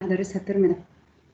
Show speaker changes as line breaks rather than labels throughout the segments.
هندرسها الترم ده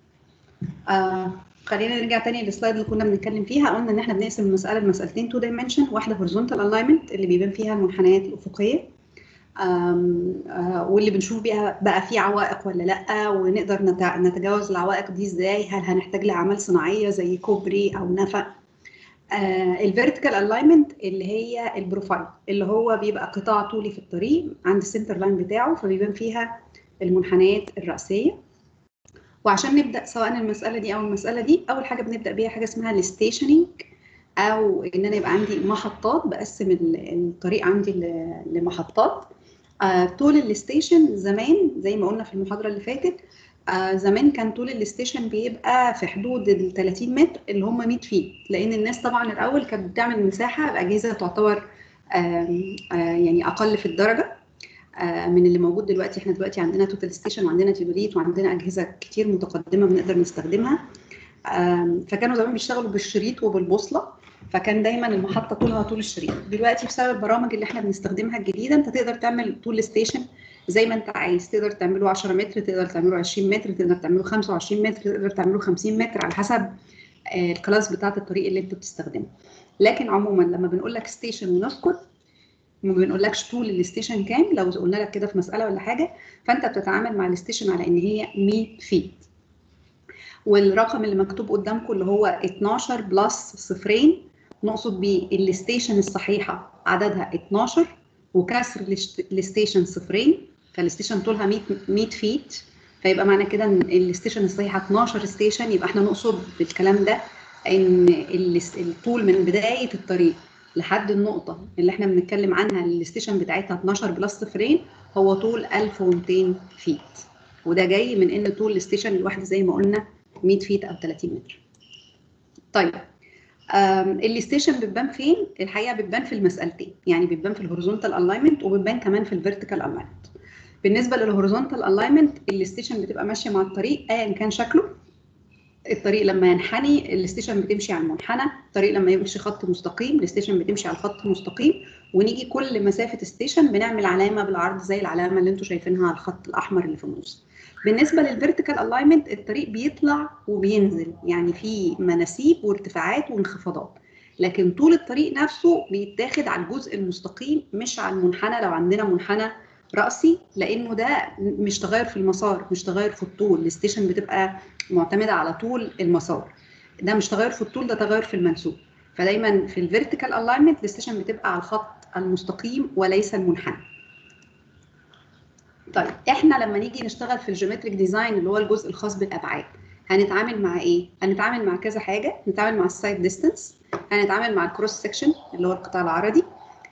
آه خلينا نرجع تاني للسلايد اللي كنا بنتكلم فيها قلنا ان احنا بنقسم المساله لمسالتين تو دايمنشن واحده هوريزونتال الاينمنت اللي بيبان فيها المنحنيات الافقيه آم، آه، واللي بنشوف بيها بقى في عوائق ولا لا ونقدر نت- نتجاوز العوائق دي ازاي هل هنحتاج لاعمال صناعيه زي كوبري او نفق الفيرتيكال الاينمنت اللي هي البروفايل اللي هو بيبقى قطاع طولي في الطريق عند السنتر لاين بتاعه فبيبان فيها المنحنيات الرأسيه وعشان نبدا سواء المساله دي او المساله دي اول حاجه بنبدا بيها حاجه اسمها الستيشننج او ان انا يبقى عندي محطات بقسم ال- الطريق عندي ل- لمحطات آه، طول الستيشن زمان زي ما قلنا في المحاضره اللي فاتت آه، زمان كان طول الستيشن بيبقى في حدود ال 30 متر اللي هم 100 فيت لان الناس طبعا الاول كانت بتعمل مساحه باجهزه تعتبر آم، آه، يعني اقل في الدرجه آه، من اللي موجود دلوقتي احنا دلوقتي عندنا توتال ستيشن وعندنا تيبوليت وعندنا اجهزه كتير متقدمه بنقدر نستخدمها آم، فكانوا زمان بيشتغلوا بالشريط وبالبوصله فكان دايما المحطه طولها طول الشريط دلوقتي بسبب البرامج اللي احنا بنستخدمها الجديده انت تقدر تعمل طول الستيشن زي ما انت عايز تقدر تعمله 10 متر تقدر تعمله 20 متر تقدر تعمله 25 متر تقدر تعمله 50 متر على حسب آه، الكلاس بتاعه الطريق اللي انت بتستخدمه لكن عموما لما بنقول لك ستيشن ونسكت ما بنقولكش طول الستيشن كام لو قلنا لك كده في مساله ولا حاجه فانت بتتعامل مع الستيشن على ان هي 100 فيت والرقم اللي مكتوب قدامكم اللي هو 12 بلس صفرين نقصد بيه الستيشن الصحيحه عددها 12 وكسر الست- الستيشن صفرين فالستيشن طولها 100 100 فيت فيبقى معنى كده ان الستيشن الصحيحه 12 ستيشن يبقى احنا نقصد بالكلام ده ان الس- الطول من بدايه الطريق لحد النقطه اللي احنا بنتكلم عنها الستيشن بتاعتها 12 بلس صفرين هو طول 1200 فيت وده جاي من ان طول الستيشن الواحد زي ما قلنا 100 فيت او 30 متر. طيب آم، الستيشن بتبان فين؟ الحقيقه بتبان في المسالتين، يعني بتبان في الهوريزونتال الاينمنت وبتبان كمان في الفيرتيكال الاينمنت. بالنسبه للهوريزونتال الاينمنت الستيشن بتبقى ماشيه مع الطريق ايا كان شكله. الطريق لما ينحني الستيشن بتمشي على المنحنى، الطريق لما يمشي خط مستقيم الستيشن بتمشي على الخط المستقيم ونيجي كل مسافه ستيشن بنعمل علامه بالعرض زي العلامه اللي انتم شايفينها على الخط الاحمر اللي في النص. بالنسبه للفيرتيكال الاينمنت الطريق بيطلع وبينزل يعني في مناسيب وارتفاعات وانخفاضات لكن طول الطريق نفسه بيتاخد على الجزء المستقيم مش على المنحنى لو عندنا منحنى رأسي لانه ده مش تغير في المسار مش تغير في الطول الستيشن بتبقى معتمده على طول المسار ده مش تغير في الطول ده تغير في المنسوب فدايما في الفيرتيكال الاينمنت الستيشن بتبقى على الخط المستقيم وليس المنحنى طيب احنا لما نيجي نشتغل في الجيومتريك ديزاين اللي هو الجزء الخاص بالابعاد هنتعامل مع ايه هنتعامل مع كذا حاجه نتعامل مع السايد ديستانس هنتعامل مع الكروس سكشن اللي هو القطاع العرضي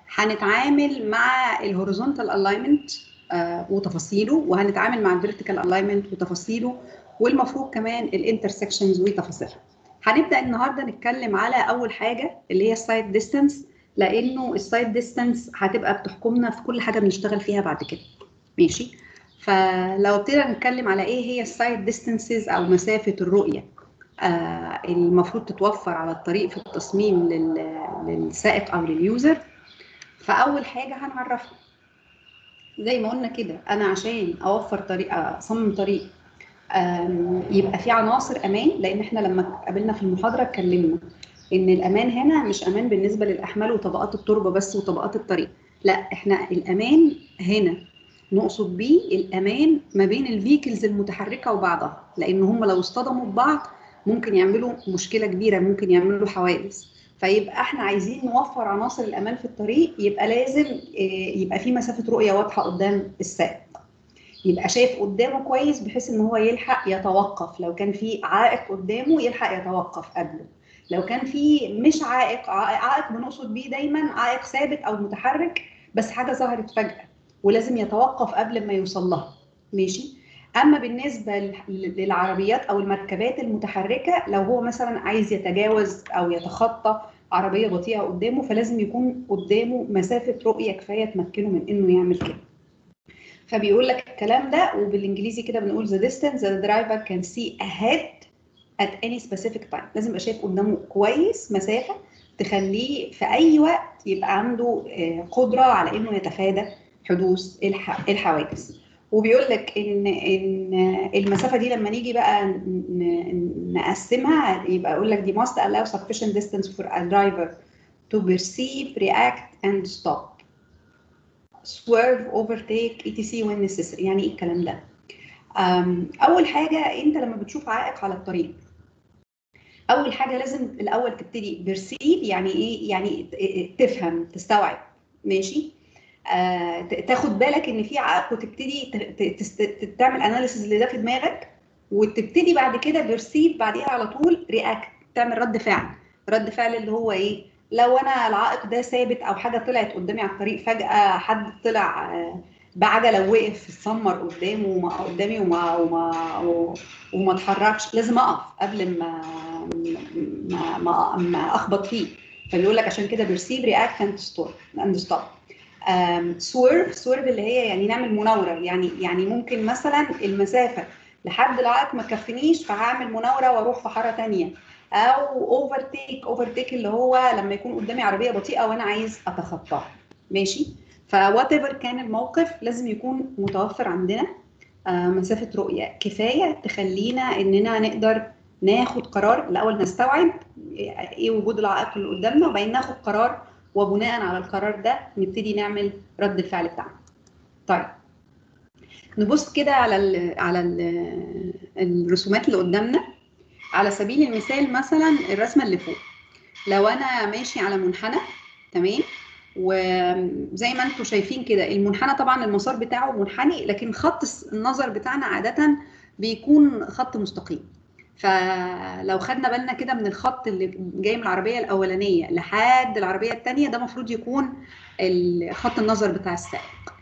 هنتعامل مع الهوريزونتال الاينمنت وتفاصيله وهنتعامل مع الفيرتيكال الاينمنت وتفاصيله والمفروض كمان الانترسكشنز وتفاصيلها هنبدا النهارده نتكلم على اول حاجه اللي هي السايد ديستانس لانه السايد ديستانس هتبقى بتحكمنا في كل حاجه بنشتغل فيها بعد كده ماشي فلو ابتدينا نتكلم على ايه هي السايد ديستانسز او مسافه الرؤيه آه المفروض تتوفر على الطريق في التصميم لل- للسائق او لليوزر فاول حاجه هنعرفها زي ما قلنا كده انا عشان اوفر طريق اصمم طريق آم، يبقى في عناصر امان لان احنا لما قابلنا في المحاضره اتكلمنا ان الامان هنا مش امان بالنسبه للاحمال وطبقات التربه بس وطبقات الطريق لا احنا الامان هنا نقصد بيه الامان ما بين الفيكلز المتحركه وبعضها لان هم لو اصطدموا ببعض ممكن يعملوا مشكله كبيره ممكن يعملوا حوادث فيبقى احنا عايزين نوفر عناصر الامان في الطريق يبقى لازم آه، يبقى في مسافه رؤيه واضحه قدام السائق يبقى شايف قدامه كويس بحيث ان هو يلحق يتوقف لو كان في عائق قدامه يلحق يتوقف قبله لو كان في مش عائق عائق عائق بنقصد بيه دايما عائق ثابت او متحرك بس حاجه ظهرت فجاه ولازم يتوقف قبل ما يوصل لها ماشي اما بالنسبه لل- للعربيات او المركبات المتحركه لو هو مثلا عايز يتجاوز او يتخطى عربيه بطيئه قدامه فلازم يكون قدامه مسافه رؤيه كفايه تمكنه من انه يعمل كده فبيقول لك الكلام ده وبالانجليزي كده بنقول the distance the driver can see ahead at any specific time لازم يبقى شايف قدامه كويس مسافه تخليه في اي وقت يبقى عنده آه، قدره على انه يتفادى حدوث الح- الحوادث وبيقول لك ان ان المسافه دي لما نيجي بقى نقسمها يبقى يقول لك دي must allow sufficient distance for a driver to perceive, react and stop. swerve, overtake, etc when necessary. يعني ايه الكلام ده؟ اول حاجه انت لما بتشوف عائق على الطريق اول حاجه لازم الاول تبتدي بيرسيف يعني ايه يعني تفهم تستوعب ماشي آه تاخد بالك ان في عائق وتبتدي تعمل اناليسيز لده في دماغك وتبتدي بعد كده بيرسيف بعديها على طول رياكت تعمل رد فعل رد فعل اللي هو ايه لو انا العائق ده ثابت او حاجه طلعت قدامي على الطريق فجاه حد طلع بعجله وقف السمر قدامه وما قدامي وما وما وما اتحركش لازم اقف قبل ما ما ما, ما اخبط فيه فبيقول لك عشان كده بيرسيف رياكت اند ستوب اند ستوب سويرف سويرف اللي هي يعني نعمل مناوره يعني يعني ممكن مثلا المسافه لحد العائق ما تكفينيش فهعمل مناوره واروح في حاره ثانيه او اوفرتيك اوفرتيك اللي هو لما يكون قدامي عربيه بطيئه وانا عايز اتخطاها ماشي فوات ايفر كان الموقف لازم يكون متوفر عندنا آه مسافه رؤيه كفايه تخلينا اننا نقدر ناخد قرار الاول نستوعب ايه وجود العائق اللي قدامنا وبعدين ناخد قرار وبناء على القرار ده نبتدي نعمل رد الفعل بتاعنا. طيب نبص كده على ال على ال الرسومات اللي قدامنا على سبيل المثال مثلا الرسمه اللي فوق لو انا ماشي على منحنى تمام وزي ما انتم شايفين كده المنحنى طبعا المسار بتاعه منحني لكن خط النظر بتاعنا عاده بيكون خط مستقيم فلو خدنا بالنا كده من الخط اللي جاي من العربيه الاولانيه لحد العربيه الثانيه ده المفروض يكون خط النظر بتاع السائق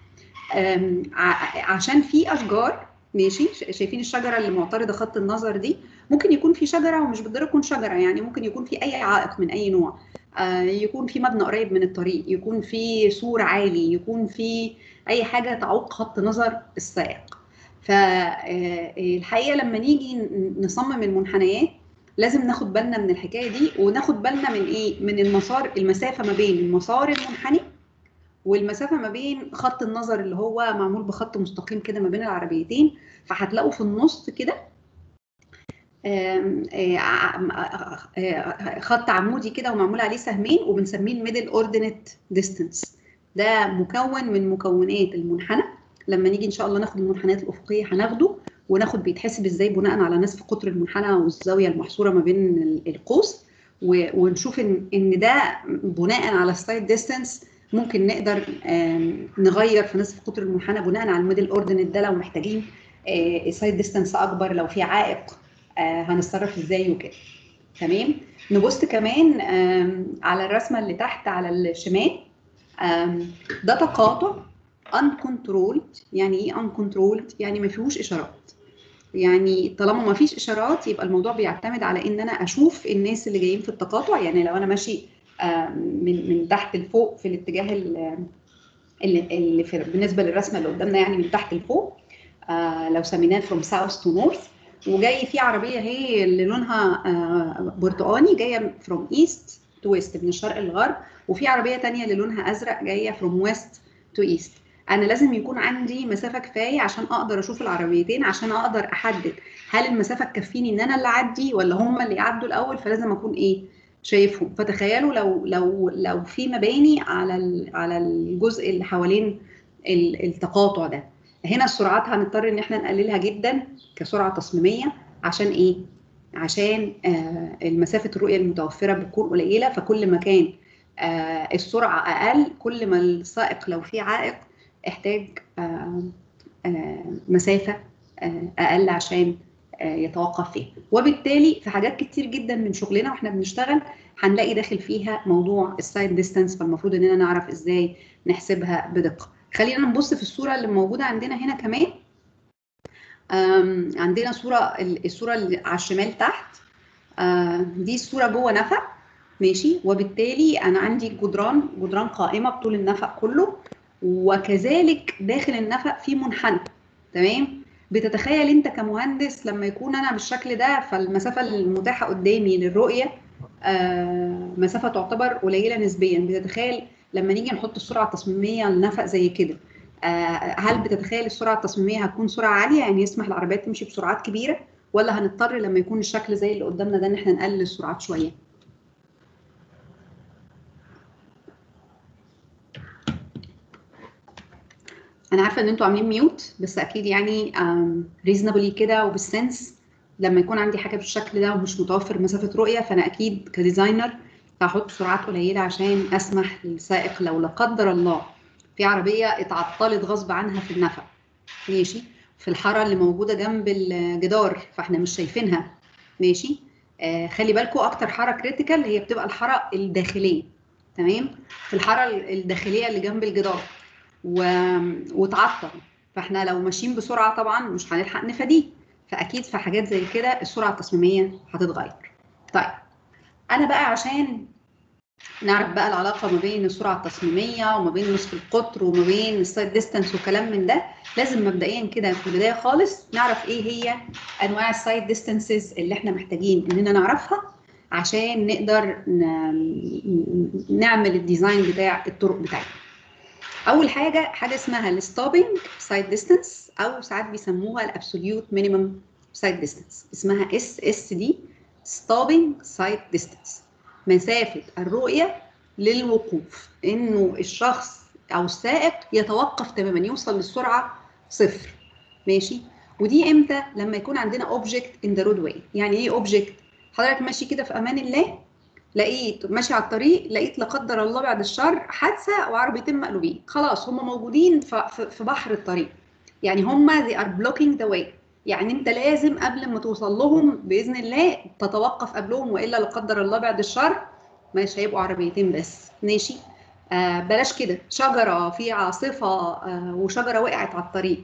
عشان في اشجار ماشي شايفين الشجره اللي معترضه خط النظر دي ممكن يكون في شجره ومش بالضروره تكون شجره يعني ممكن يكون في اي عائق من اي نوع آه يكون في مبنى قريب من الطريق يكون في سور عالي يكون في اي حاجه تعوق خط نظر السائق فالحقيقه لما نيجي نصمم المنحنيات لازم ناخد بالنا من الحكايه دي وناخد بالنا من ايه من المسار المسافه ما بين المسار المنحني والمسافه ما بين خط النظر اللي هو معمول بخط مستقيم كده ما بين العربيتين فهتلاقوا في النص كده خط عمودي كده ومعمول عليه سهمين وبنسميه الميدل اوردينيت ديستانس ده مكون من مكونات المنحنى لما نيجي ان شاء الله ناخد المنحنيات الافقيه هناخده وناخد بيتحسب ازاي بناء على نصف قطر المنحنى والزاويه المحصوره ما بين القوس ونشوف ان ان ده بناء على السايد ديستانس ممكن نقدر نغير في نصف قطر المنحنى بناء على الميدل اوردينيت ده لو محتاجين سايد ديستانس اكبر لو في عائق هنتصرف ازاي وكده تمام نبص كمان على الرسمه اللي تحت على الشمال ده تقاطع uncontrolled يعني ايه uncontrolled يعني ما فيهوش اشارات يعني طالما ما فيش اشارات يبقى الموضوع بيعتمد على ان انا اشوف الناس اللي جايين في التقاطع يعني لو انا ماشي من من تحت لفوق في الاتجاه اللي, اللي في بالنسبه للرسمه اللي قدامنا يعني من تحت لفوق لو سميناه from south to north وجاي في عربيه هي اللي لونها برتقاني جايه from east to west من الشرق للغرب وفي عربيه ثانيه اللي لونها ازرق جايه from west to east انا لازم يكون عندي مسافه كفايه عشان اقدر اشوف العربيتين عشان اقدر احدد هل المسافه تكفيني ان انا اللي اعدي ولا هم اللي يعدوا الاول فلازم اكون ايه شايفهم فتخيلوا لو لو لو في مباني على على الجزء اللي حوالين التقاطع ده هنا السرعات هنضطر ان احنا نقللها جدا كسرعه تصميميه عشان ايه عشان آه المسافه الرؤيه المتوفره بتكون قليله فكل ما كان آه السرعه اقل كل ما السائق لو في عائق احتاج آه مسافه اقل عشان يتوقف فيها وبالتالي في حاجات كتير جدا من شغلنا واحنا بنشتغل هنلاقي داخل فيها موضوع السايد ديستانس فالمفروض اننا نعرف ازاي نحسبها بدقه خلينا نبص في الصوره اللي موجوده عندنا هنا كمان عندنا صوره الصوره اللي على الشمال تحت دي الصوره جوه نفق ماشي وبالتالي انا عندي جدران جدران قائمه بطول النفق كله وكذلك داخل النفق في منحنى تمام بتتخيل انت كمهندس لما يكون انا بالشكل ده فالمسافه المتاحه قدامي للرؤيه آه مسافه تعتبر قليله نسبيا بتتخيل لما نيجي نحط السرعه التصميميه لنفق زي كده هل بتتخيل السرعه التصميميه هتكون سرعه عاليه يعني يسمح العربيات تمشي بسرعات كبيره ولا هنضطر لما يكون الشكل زي اللي قدامنا ده ان احنا نقلل السرعات شويه انا عارفه ان انتوا عاملين ميوت بس اكيد يعني ريزونبلي كده وبالسنس لما يكون عندي حاجه بالشكل ده ومش متوفر مسافه رؤيه فانا اكيد كديزاينر هحط سرعات قليله عشان اسمح للسائق لو لا قدر الله في عربيه اتعطلت غصب عنها في النفق ماشي في الحاره اللي موجوده جنب الجدار فاحنا مش شايفينها ماشي آه خلي بالكم اكتر حاره كريتيكال هي بتبقى الحاره الداخليه تمام في الحاره الداخليه اللي جنب الجدار و... وتعطل فاحنا لو ماشيين بسرعه طبعا مش هنلحق نفاديه فاكيد في حاجات زي كده السرعه التصميميه هتتغير طيب انا بقى عشان نعرف بقى العلاقه ما بين السرعه التصميميه وما بين نصف القطر وما بين السايد ديستانس وكلام من ده لازم مبدئيا كده في البدايه خالص نعرف ايه هي انواع السايد ديستانسز اللي احنا محتاجين اننا نعرفها عشان نقدر نعمل الديزاين بتاع الطرق بتاعتنا اول حاجه حاجه اسمها الستوبنج سايد ديستانس او ساعات بيسموها الابسوليوت مينيمم سايد ديستانس اسمها اس اس دي ستوبنج سايد ديستانس مسافه الرؤيه للوقوف انه الشخص او السائق يتوقف تماما يوصل للسرعه صفر ماشي ودي امتى لما يكون عندنا اوبجكت ان ذا رود واي يعني ايه اوبجكت حضرتك ماشي كده في امان الله لقيت ماشي على الطريق لقيت لا قدر الله بعد الشر حادثه وعربيتين مقلوبين خلاص هم موجودين في بحر الطريق يعني هم they are blocking the way يعني انت لازم قبل ما توصل لهم باذن الله تتوقف قبلهم والا لا قدر الله بعد الشر مش هيبقوا عربيتين بس ماشي آه بلاش كده شجره في عاصفه آه وشجره وقعت على الطريق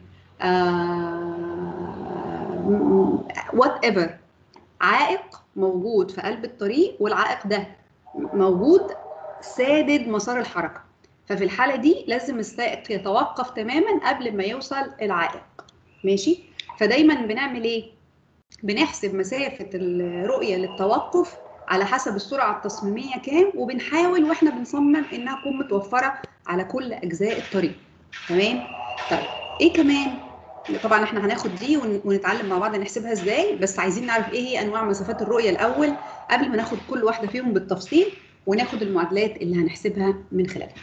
وات آه ايفر عائق موجود في قلب الطريق والعائق ده موجود سادد مسار الحركه ففي الحاله دي لازم السائق يتوقف تماما قبل ما يوصل العائق ماشي فدايما بنعمل ايه بنحسب مسافه الرؤيه للتوقف على حسب السرعه التصميميه كام وبنحاول واحنا بنصمم انها تكون متوفره على كل اجزاء الطريق تمام طيب ايه كمان طبعا احنا هناخد دي ونتعلم مع بعض نحسبها ازاي بس عايزين نعرف ايه هي انواع مسافات الرؤيه الاول قبل ما ناخد كل واحده فيهم بالتفصيل وناخد المعادلات اللي هنحسبها من خلالها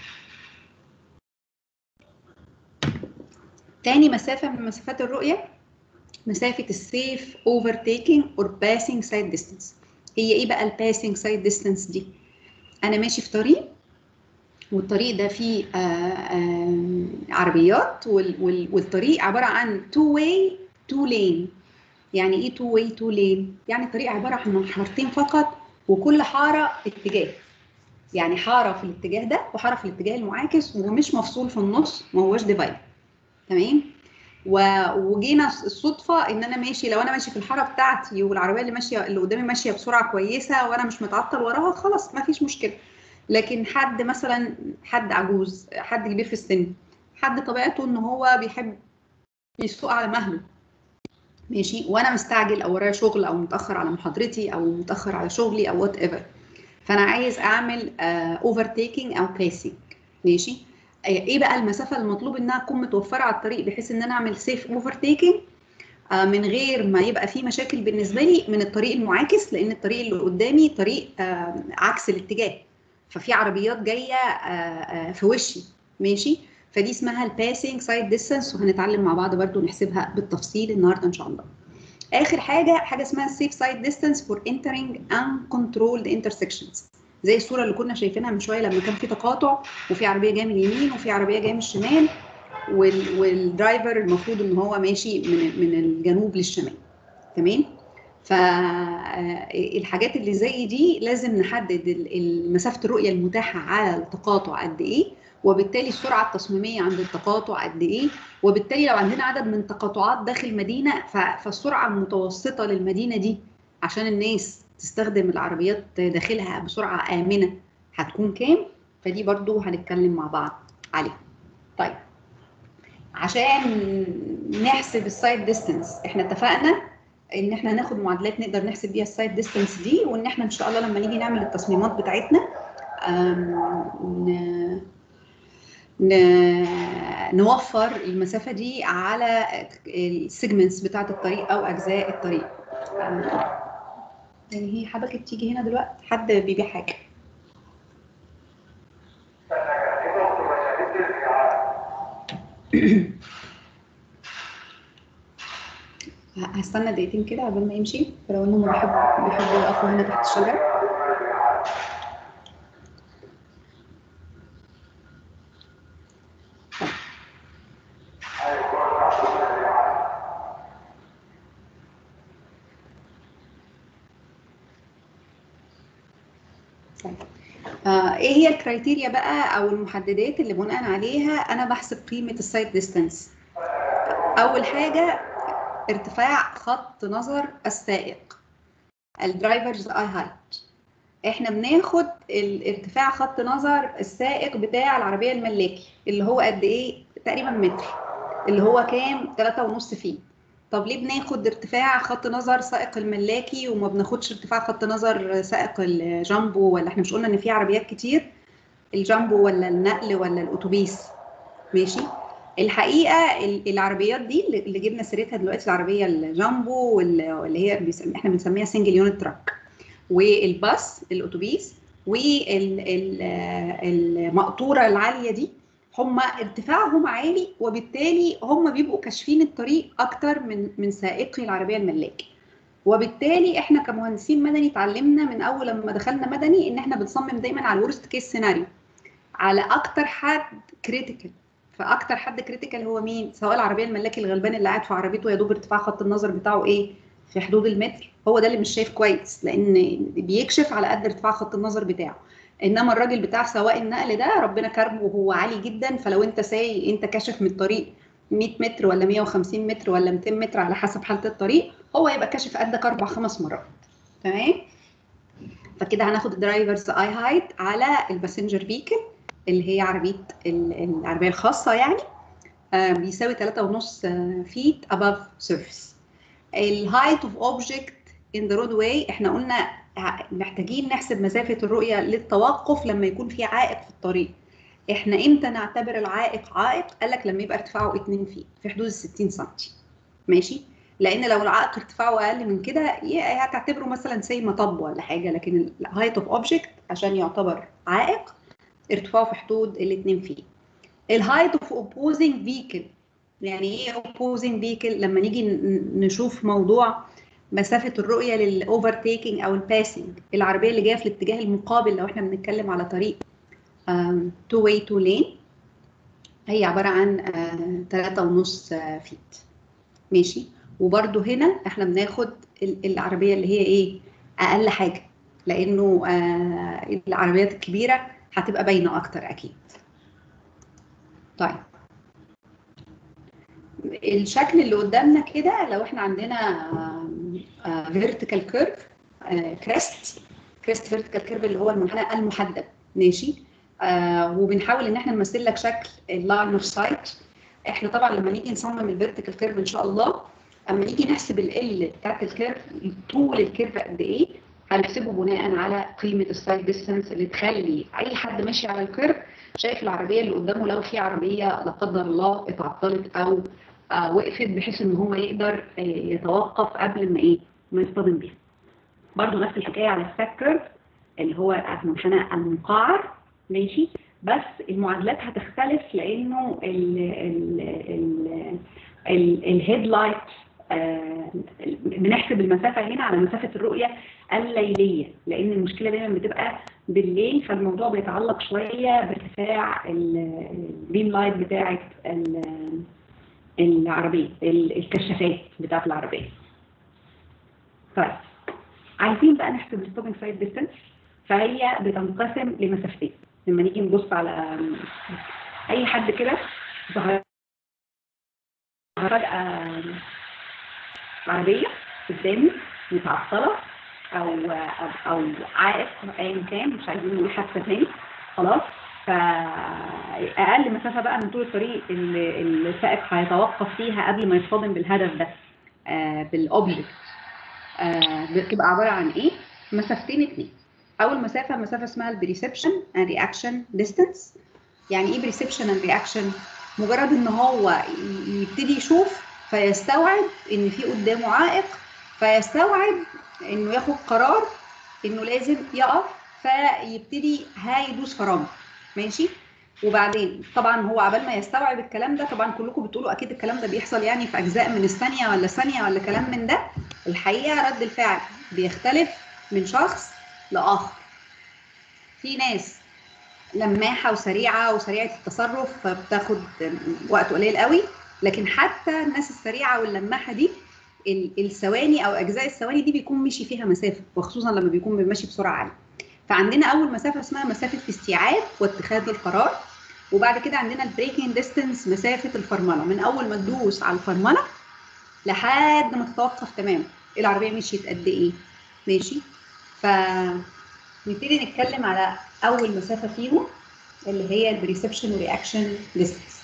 تاني مسافه من مسافات الرؤيه مسافه السيف اوفرتيكينج اور باسنج سايد ديستانس هي ايه بقى الباسنج سايد ديستانس دي انا ماشي في طريق والطريق ده فيه آآ آآ عربيات والطريق عباره عن تو واي تو لين يعني ايه تو واي تو لين يعني الطريق عباره عن حارتين فقط وكل حاره اتجاه يعني حاره في الاتجاه ده وحاره في الاتجاه المعاكس ومش مفصول في النص ما هوش ديفايد تمام وجينا الصدفه ان انا ماشي لو انا ماشي في الحاره بتاعتي والعربيه اللي ماشيه اللي قدامي ماشيه بسرعه كويسه وانا مش متعطل وراها خلاص ما فيش مشكله لكن حد مثلا حد عجوز حد كبير في السن حد طبيعته ان هو بيحب يسوق على مهله ماشي وانا مستعجل او ورايا شغل او متاخر على محاضرتي او متاخر على شغلي او وات ايفر فانا عايز اعمل اوفر تيكينج او باسنج ماشي ايه بقى المسافه المطلوب انها تكون متوفره على الطريق بحيث ان انا اعمل سيف اوفر تيكينج من غير ما يبقى في مشاكل بالنسبه لي من الطريق المعاكس لان الطريق اللي قدامي طريق عكس الاتجاه ففي عربيات جايه في وشي ماشي فدي اسمها الباسنج سايد ديستانس وهنتعلم مع بعض برضو نحسبها بالتفصيل النهارده ان شاء الله اخر حاجه حاجه اسمها السيف سايد ديستانس فور انترينج ان كنترولد انترسكشنز زي الصوره اللي كنا شايفينها من شويه لما كان في تقاطع وفي عربيه جايه من اليمين وفي عربيه جايه من الشمال والدرايفر المفروض ان هو ماشي من من الجنوب للشمال تمام فالحاجات اللي زي دي لازم نحدد مسافه الرؤيه المتاحه على التقاطع قد ايه وبالتالي السرعه التصميميه عند التقاطع قد ايه وبالتالي لو عندنا عدد من التقاطعات داخل مدينه فالسرعه المتوسطه للمدينه دي عشان الناس تستخدم العربيات داخلها بسرعه امنه هتكون كام فدي برضو هنتكلم مع بعض عليها طيب عشان نحسب السايد ديستانس احنا اتفقنا ان احنا هناخد معادلات نقدر نحسب بيها السايد ديستانس دي وان احنا ان شاء الله لما نيجي نعمل التصميمات بتاعتنا نوفر المسافه دي على السيجمنتس بتاعه الطريق او اجزاء الطريق يعني هي حبكت تيجي هنا دلوقتي حد بيبيع حاجه هستنى دقيقتين كده قبل ما يمشي فلو انهم بيحبوا بيحبوا يقفوا هنا تحت الشجر آه ايه هي الكرايتيريا بقى او المحددات اللي بناء عليها انا بحسب قيمه السايت ديستانس اول حاجه ارتفاع خط نظر السائق الدرايفرز اي هايت احنا بناخد الارتفاع خط نظر السائق بتاع العربيه الملاكي اللي هو قد ايه تقريبا متر اللي هو كام 3.5 فيت طب ليه بناخد ارتفاع خط نظر سائق الملاكي وما بناخدش ارتفاع خط نظر سائق الجامبو ولا احنا مش قلنا ان في عربيات كتير الجامبو ولا النقل ولا الاتوبيس ماشي الحقيقه العربيات دي اللي جبنا سيرتها دلوقتي العربيه الجامبو واللي هي بيسمي احنا بنسميها سنجل يونت تراك والباص الاتوبيس والمقطوره العاليه دي هم ارتفاعهم عالي وبالتالي هم بيبقوا كاشفين الطريق اكتر من من سائقي العربيه الملاكي وبالتالي احنا كمهندسين مدني اتعلمنا من اول لما دخلنا مدني ان احنا بنصمم دايما على الورست كيس سيناريو على اكتر حد كريتيكال فاكتر حد كريتيكال هو مين سواء العربيه الملاكي الغلبان اللي قاعد في عربيته يا دوب ارتفاع خط النظر بتاعه ايه في حدود المتر هو ده اللي مش شايف كويس لان بيكشف على قد ارتفاع خط النظر بتاعه انما الراجل بتاع سواق النقل ده ربنا كرمه وهو عالي جدا فلو انت سايق انت كاشف من الطريق 100 متر ولا 150 متر ولا 200 متر على حسب حاله الطريق هو يبقى كاشف قدك اربع خمس مرات تمام فكده هناخد الدرايفرز اي هايت على الباسنجر فيكل اللي هي عربيه العربيه الخاصه يعني آه بيساوي 3.5 فيت above surface الهايت اوف اوبجكت ان ذا رود واي احنا قلنا محتاجين نحسب مسافه الرؤيه للتوقف لما يكون في عائق في الطريق احنا امتى نعتبر العائق عائق قال لك لما يبقى ارتفاعه 2 فيت في حدود ال 60 سم ماشي لان لو العائق ارتفاعه اقل من كده هتعتبره مثلا زي مطب ولا حاجه لكن الهايت اوف اوبجكت عشان يعتبر عائق ارتفاعه في حدود ال 2 فيت الهايت اوف اوبوزنج فيكل يعني ايه اوبوزنج فيكل لما نيجي نشوف موضوع مسافه الرؤيه للاوفرتيكنج او الباسنج العربيه اللي جايه في الاتجاه المقابل لو احنا بنتكلم على طريق تو واي تو لين هي عباره عن ثلاثة ونص فيت ماشي وبرده هنا احنا بناخد العربيه اللي هي ايه اقل حاجه لانه آه العربيات الكبيره هتبقى باينه اكتر اكيد طيب الشكل اللي قدامنا كده لو احنا عندنا فيرتيكال كيرف كريست كريست فيرتيكال كيرف اللي هو المنحنى المحدب ماشي آه وبنحاول ان احنا نمثل لك شكل اللاين اوف سايت احنا طبعا لما نيجي نصمم الفيرتيكال كيرف ان شاء الله اما نيجي نحسب ال بتاعت الكيرف طول الكيرف قد ايه هنحسبه بناء على قيمه السايد ديستانس اللي تخلي اي حد ماشي على الكيرف شايف العربيه اللي قدامه لو في عربيه لا قدر الله اتعطلت او آه وقفت بحيث ان هو يقدر آه يتوقف قبل ما ايه ما يصطدم بيها. برضه نفس الحكايه على الساك كيرف اللي هو المنحنى المقعر ماشي بس المعادلات هتختلف لانه ال ال ال ال الهيد لايت آه بنحسب المسافه هنا على مسافه الرؤيه الليليه لان المشكله دايما بتبقى بالليل فالموضوع بيتعلق شويه بارتفاع البيم لايت بتاعه العربيه الكشافات بتاعه العربيه طيب عايزين بقى نحسب الستوبنج سايد ديستانس فهي بتنقسم لمسافتين لما نيجي نبص على اي حد كده ظهر فجأة عربية قدامي متعطلة أو أو, أو عائق أيا كان مش عايزين نقول حادثة تاني خلاص فأقل مسافة بقى من طول الطريق اللي السائق هيتوقف فيها قبل ما يصطدم بالهدف ده آه بالأوبجكت آه بتبقى عبارة عن إيه؟ مسافتين اتنين أول مسافة مسافة اسمها البريسبشن and reaction distance يعني ايه بريسبشن اند رياكشن مجرد ان هو يبتدي يشوف فيستوعب ان في قدامه عائق فيستوعب انه ياخد قرار انه لازم يقف فيبتدي هيدوس فرامل ماشي وبعدين طبعا هو عبال ما يستوعب الكلام ده طبعا كلكم بتقولوا اكيد الكلام ده بيحصل يعني في اجزاء من الثانيه ولا ثانيه ولا كلام من ده الحقيقه رد الفعل بيختلف من شخص لاخر في ناس لماحه وسريعه وسريعه التصرف فبتاخد وقت قليل قوي لكن حتى الناس السريعه واللماحه دي الثواني او اجزاء الثواني دي بيكون مشي فيها مسافه وخصوصا لما بيكون ماشي بسرعه عاليه فعندنا اول مسافه اسمها مسافه استيعاب واتخاذ القرار وبعد كده عندنا البريكنج ديستنس مسافه الفرمله من اول ما تدوس على الفرمله لحد ما تتوقف تماما العربيه مشيت قد ايه ماشي ف نبتدي نتكلم على اول مسافه فيهم اللي هي البريسبشن ورياكشن ديستنس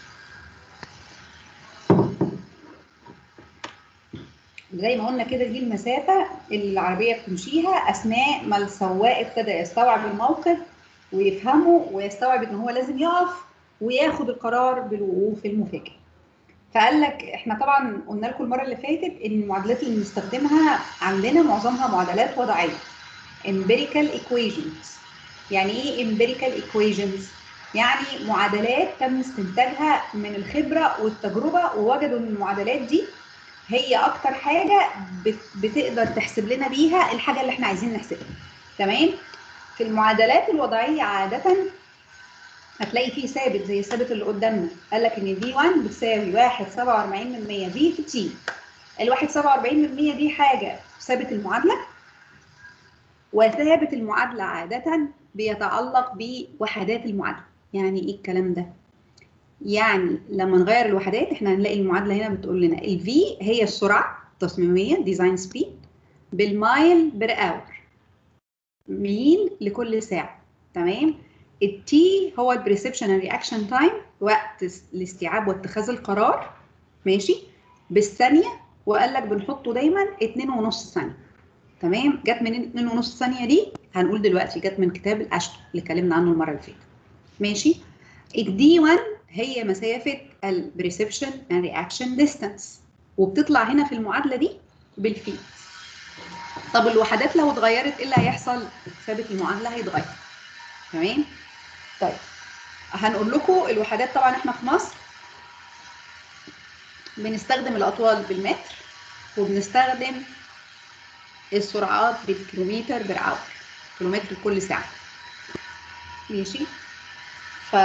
زي ما قلنا كده دي المسافه اللي العربيه بتمشيها اثناء ما السواق ابتدى يستوعب الموقف ويفهمه ويستوعب ان هو لازم يقف وياخد القرار بالوقوف المفاجئ. فقال لك احنا طبعا قلنا لكم المره اللي فاتت ان المعادلات اللي بنستخدمها عندنا معظمها معادلات وضعيه. empirical equations. يعني ايه empirical equations؟ يعني معادلات تم استنتاجها من الخبره والتجربه ووجدوا ان المعادلات دي هي اكتر حاجه بتقدر تحسب لنا بيها الحاجه اللي احنا عايزين نحسبها تمام في المعادلات الوضعيه عاده هتلاقي فيه ثابت زي الثابت اللي قدامنا قال لك ان في 1 بتساوي 1 47% في في تي ال 1 47% دي حاجه ثابت المعادله وثابت المعادله عاده بيتعلق بوحدات المعادله يعني ايه الكلام ده يعني لما نغير الوحدات احنا هنلاقي المعادله هنا بتقول لنا الفي هي السرعه التصميميه ديزاين سبيد بالمايل بير اور ميل لكل ساعه تمام التي هو البريسبشن رياكشن تايم وقت الاستيعاب واتخاذ القرار ماشي بالثانيه وقال لك بنحطه دايما 2.5 ثانيه تمام جت من 2.5 ثانيه دي هنقول دلوقتي جت من كتاب الاشتو اللي اتكلمنا عنه المره اللي فاتت ماشي الدي 1 هي مسافه البريسبشن اند رياكشن ديستانس وبتطلع هنا في المعادله دي بالفيت طب الوحدات لو اتغيرت ايه اللي هيحصل ثابت المعادله هيتغير تمام طيب هنقول لكم الوحدات طبعا احنا في مصر بنستخدم الاطوال بالمتر وبنستخدم السرعات بالكيلومتر بير اور كيلومتر كل ساعه ماشي ف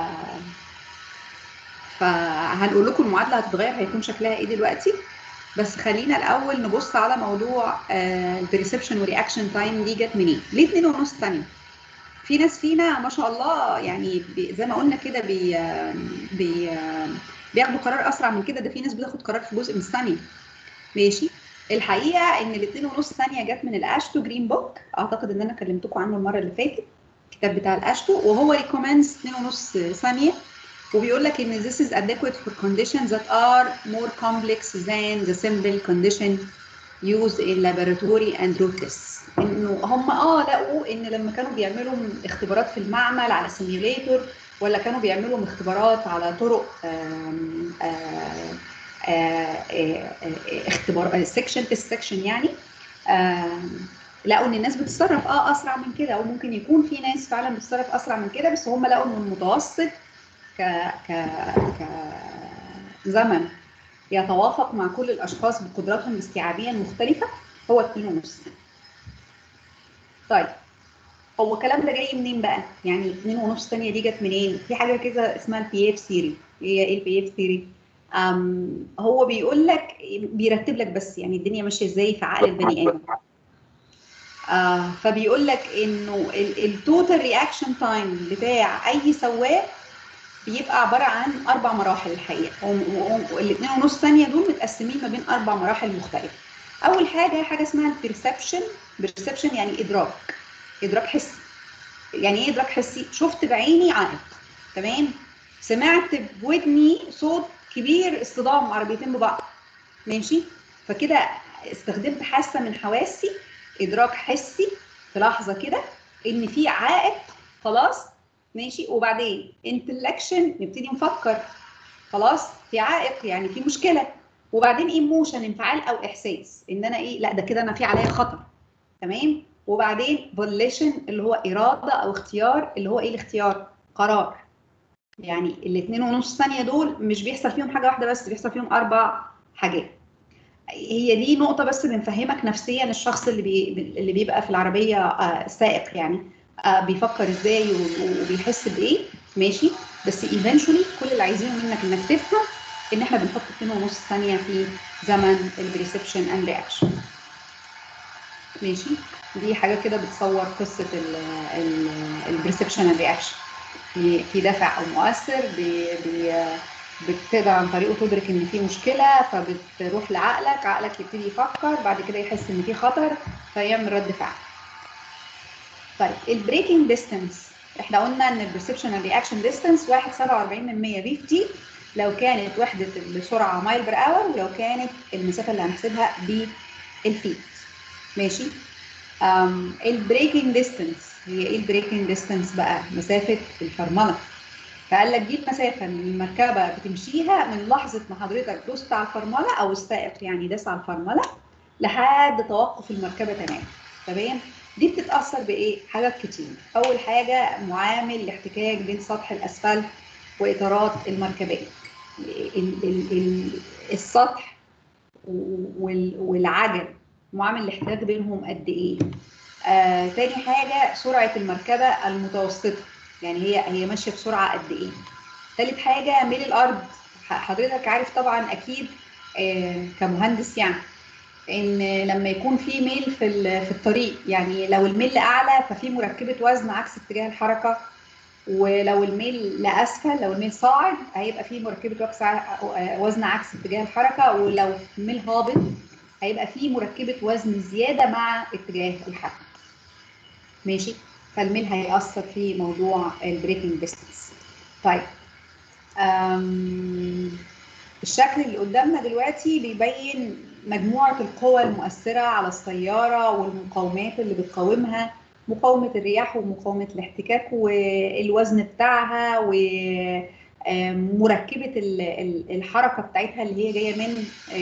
فهنقول لكم المعادله هتتغير هيكون شكلها ايه دلوقتي بس خلينا الاول نبص على موضوع البريسبشن ورياكشن تايم دي جت منين؟ ليه 2 ونص ثانيه؟ في ناس فينا ما شاء الله يعني زي ما قلنا كده بي بي بياخدوا قرار اسرع من كده ده في ناس بتاخد قرار في جزء من الثانيه ماشي الحقيقه ان الاثنين ونص ثانيه جت من الاشتو جرين بوك اعتقد ان انا كلمتكم عنه المره اللي فاتت الكتاب بتاع الاشتو وهو ريكومندز 2 ونص ثانيه وبيقول لك ان this is adequate for conditions that are more complex than the simple condition used in laboratory and road tests انه هم اه لقوا ان لما كانوا بيعملوا اختبارات في المعمل على سيميوليتور ولا كانوا بيعملوا اختبارات على طرق آم آم آم اختبار سكشن تست سكشن يعني لقوا ان الناس بتتصرف اه اسرع من كده وممكن يكون في ناس فعلا بتتصرف اسرع من كده بس هم لقوا ان المتوسط ك ك كزمن يتوافق مع كل الاشخاص بقدراتهم الاستيعابيه المختلفه هو 2 ونص طيب هو الكلام ده جاي منين بقى؟ يعني 2 ونص ثانيه دي جت منين؟ في حاجه كده اسمها البي اف ثيري هي ايه البي اف ثيري؟ هو بيقول لك بيرتب لك بس يعني الدنيا ماشيه ازاي في عقل البني ادم آه فبيقول لك انه التوتال رياكشن تايم بتاع اي سواق بيبقى عباره عن اربع مراحل الحقيقه والاثنين ونص ثانيه دول متقسمين ما بين اربع مراحل مختلفه اول حاجه حاجه اسمها البرسبشن برسبشن يعني ادراك ادراك حسي يعني ايه ادراك حسي شفت بعيني عائق تمام سمعت بودني صوت كبير اصطدام عربيتين ببعض ماشي فكده استخدمت حاسه من حواسي ادراك حسي في لحظه كده ان في عائق خلاص ماشي وبعدين انتلكشن نبتدي نفكر خلاص في عائق يعني في مشكله وبعدين ايموشن انفعال او احساس ان انا ايه لا ده كده انا في عليا خطر تمام وبعدين فوليشن اللي هو اراده او اختيار اللي هو ايه الاختيار قرار يعني الاثنين ونص ثانيه دول مش بيحصل فيهم حاجه واحده بس بيحصل فيهم اربع حاجات هي دي نقطه بس بنفهمك نفسيا الشخص اللي بي اللي بيبقى في العربيه آه سائق يعني آه بيفكر ازاي وبيحس بايه ماشي بس ايفينشولي كل اللي عايزينه منك انك تفهم ان احنا بنحط 2 ونص ثانيه في زمن البريسبشن اند رياكشن ماشي دي حاجه كده بتصور قصه البريسبشن اند رياكشن في في دافع او مؤثر بي بي بتقدر عن طريقه تدرك ان في مشكله فبتروح لعقلك عقلك يبتدي يفكر بعد كده يحس ان في خطر فيعمل رد فعل طيب البريكنج ديستانس احنا قلنا ان البرسبشن اند رياكشن ديستانس 1.47 من 100 في في تي لو كانت وحده السرعه مايل بر اور ولو كانت المسافه اللي هنحسبها بالفيت ماشي البريكنج ديستانس هي ايه البريكنج ديستانس بقى مسافه الفرمله فقال لك دي المسافه اللي المركبه بتمشيها من لحظه ما حضرتك دوست على الفرمله او السائق يعني داس على الفرمله لحد توقف المركبه تماما تمام دي بتتاثر بايه حاجات كتير اول حاجه معامل الاحتكاك بين سطح الاسفلت واطارات المركبات ال ال ال السطح والعجل معامل الاحتكاك بينهم قد ايه آه، تاني حاجة سرعة المركبة المتوسطة يعني هي هي ماشية بسرعة قد إيه تالت حاجة ميل الأرض حضرتك عارف طبعا أكيد آه، كمهندس يعني ان لما يكون في ميل في في الطريق يعني لو الميل اعلى ففي مركبه وزن عكس اتجاه الحركه ولو الميل لاسفل لو الميل صاعد هيبقى في مركبه وزن عكس اتجاه الحركه ولو الميل هابط هيبقى في مركبه وزن زياده مع اتجاه الحركه ماشي فالميل هيأثر في موضوع البريكنج ديستنس طيب الشكل اللي قدامنا دلوقتي بيبين مجموعة القوى المؤثرة على السيارة والمقاومات اللي بتقاومها مقاومة الرياح ومقاومة الاحتكاك والوزن بتاعها ومركبة الحركة بتاعتها اللي هي جاية من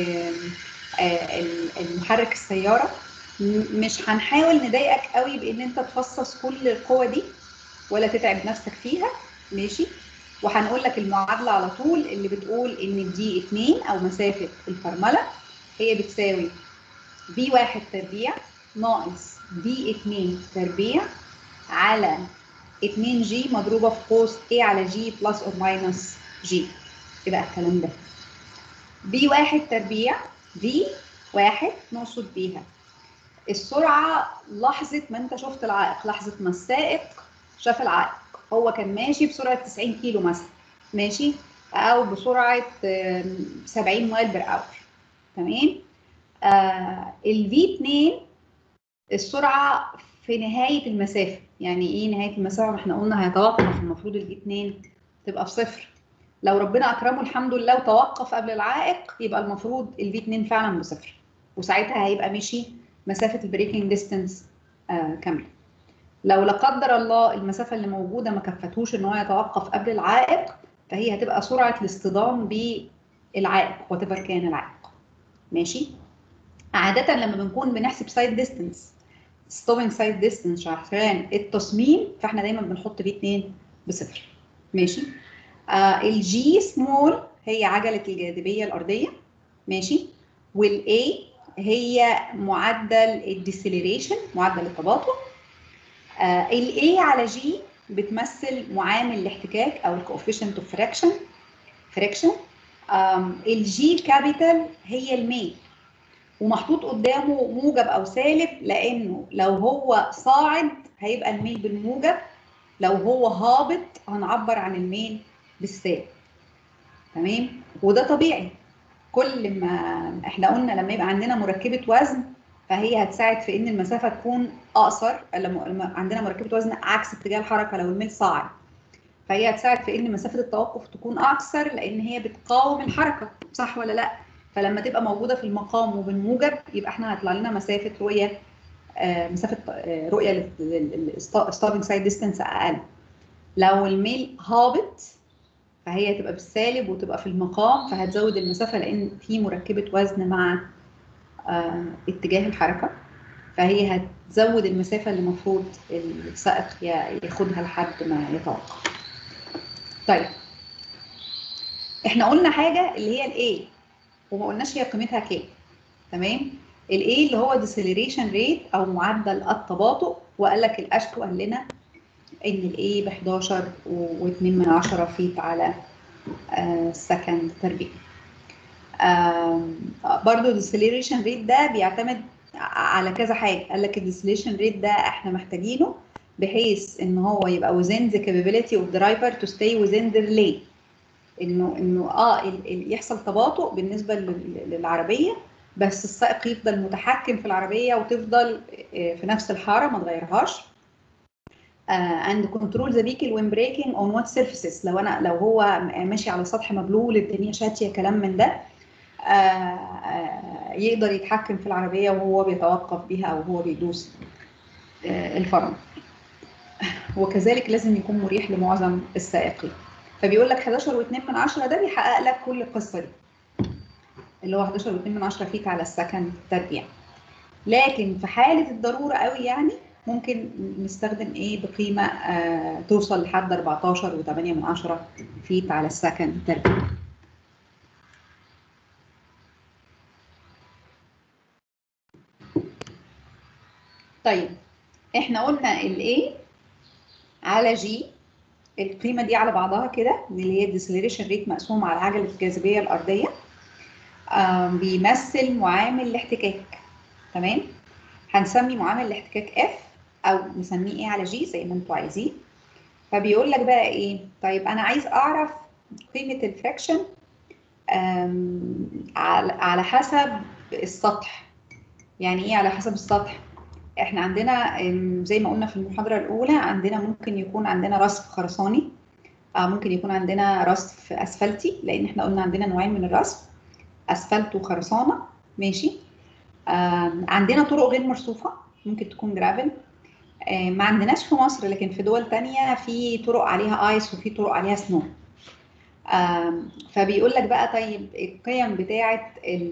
المحرك السيارة مش هنحاول نضايقك قوي بان انت تفصص كل القوة دي ولا تتعب نفسك فيها ماشي وهنقول لك المعادلة على طول اللي بتقول ان دي 2 او مسافة الفرملة هي بتساوي في 1 تربيع ناقص في 2 تربيع على 2 جي مضروبة في قوس A على جي بلس اور ماينس جي ايه بقى الكلام ده في 1 تربيع في 1 نقصد بيها السرعة لحظة ما انت شفت العائق لحظة ما السائق شاف العائق هو كان ماشي بسرعة 90 كيلو مثلا ماشي او بسرعة 70 مايل بر اور تمام آه الفي 2 السرعة في نهاية المسافة يعني ايه نهاية المسافة ما احنا قلنا هيتوقف المفروض الفي 2 تبقى في صفر لو ربنا اكرمه الحمد لله وتوقف قبل العائق يبقى المفروض الفي 2 فعلا بصفر وساعتها هيبقى مشي مسافه البريكنج ديستنس آه كامله لو لا قدر الله المسافه اللي موجوده ما كفتهوش ان هو يتوقف قبل العائق فهي هتبقى سرعه الاصطدام بالعائق وات كان العائق ماشي عاده لما بنكون بنحسب سايد ديستنس ستوبنج سايد ديستنس عشان التصميم فاحنا دايما بنحط بيه 2 بصفر ماشي آه الجي سمول هي عجله الجاذبيه الارضيه ماشي والاي هي معدل الديسيلريشن معدل التباطؤ آه الاي على جي بتمثل معامل الاحتكاك او الكوفيشنت اوف فريكشن فريكشن الجي كابيتال هي الميل ومحطوط قدامه موجب او سالب لانه لو هو صاعد هيبقى الميل بالموجب لو هو هابط هنعبر عن الميل بالسالب تمام وده طبيعي كل ما احنا قلنا لما يبقى عندنا مركبه وزن فهي هتساعد في ان المسافه تكون اقصر لما عندنا مركبه وزن عكس اتجاه الحركه لو الميل صاعد فهي هتساعد في ان مسافه التوقف تكون اقصر لان هي بتقاوم الحركه صح ولا لا فلما تبقى موجوده في المقام وبالموجب يبقى احنا هيطلع لنا مسافه رؤيه آه مسافه آه رؤيه للستارتنج سايد ديستنس اقل لو الميل هابط فهي هتبقى بالسالب وتبقى في المقام فهتزود المسافه لان في مركبه وزن مع آه اتجاه الحركه فهي هتزود المسافه اللي المفروض السائق ياخدها لحد ما يتوقف. طيب احنا قلنا حاجه اللي هي الاي وما قلناش هي قيمتها كام تمام الاي اللي هو ديسيلريشن ريت او معدل التباطؤ وقال لك الاشتو قال لنا ان الاي ب 11 و2 من 10 فيت على سكند تربيع برضو الديسيلريشن ريت ده بيعتمد على كذا حاجه قال لك الديسيلريشن ريت ده احنا محتاجينه بحيث ان هو يبقى within the capability of the driver to stay within the lane انه انه اه ال ال يحصل تباطؤ بالنسبه للعربيه بس السائق يفضل متحكم في العربيه وتفضل في نفس الحاره ما تغيرهاش uh, and control the vehicle when braking on what surfaces لو انا لو هو ماشي على سطح مبلول الدنيا شاتيه كلام من ده uh, uh, يقدر يتحكم في العربيه وهو بيتوقف بيها او هو بيدوس الفرامل وكذلك لازم يكون مريح لمعظم السائقين فبيقول لك 11 و2 من 10 ده بيحقق لك كل القصه دي اللي هو 11 و2 من 10 فيت على السكند تربيع لكن في حاله الضروره قوي يعني ممكن نستخدم ايه بقيمه آه توصل لحد 14 و8 من 10 فيت على السكند تربيع طيب احنا قلنا الايه على جي القيمه دي على بعضها كده اللي هي الديسلريشن ريت مقسوم على عجله الجاذبيه الارضيه بيمثل معامل الاحتكاك تمام هنسمي معامل الاحتكاك اف او نسميه ايه على جي زي ما انتوا عايزين فبيقول لك بقى ايه طيب انا عايز اعرف قيمه الفراكشن على حسب السطح يعني ايه على حسب السطح احنا عندنا زي ما قلنا في المحاضره الاولى عندنا ممكن يكون عندنا رصف خرساني ممكن يكون عندنا رصف اسفلتي لان احنا قلنا عندنا نوعين من الرصف اسفلت وخرسانه ماشي عندنا طرق غير مرصوفه ممكن تكون جرافل ما عندناش في مصر لكن في دول تانية في طرق عليها ايس وفي طرق عليها سنو فبيقول لك بقى طيب القيم بتاعه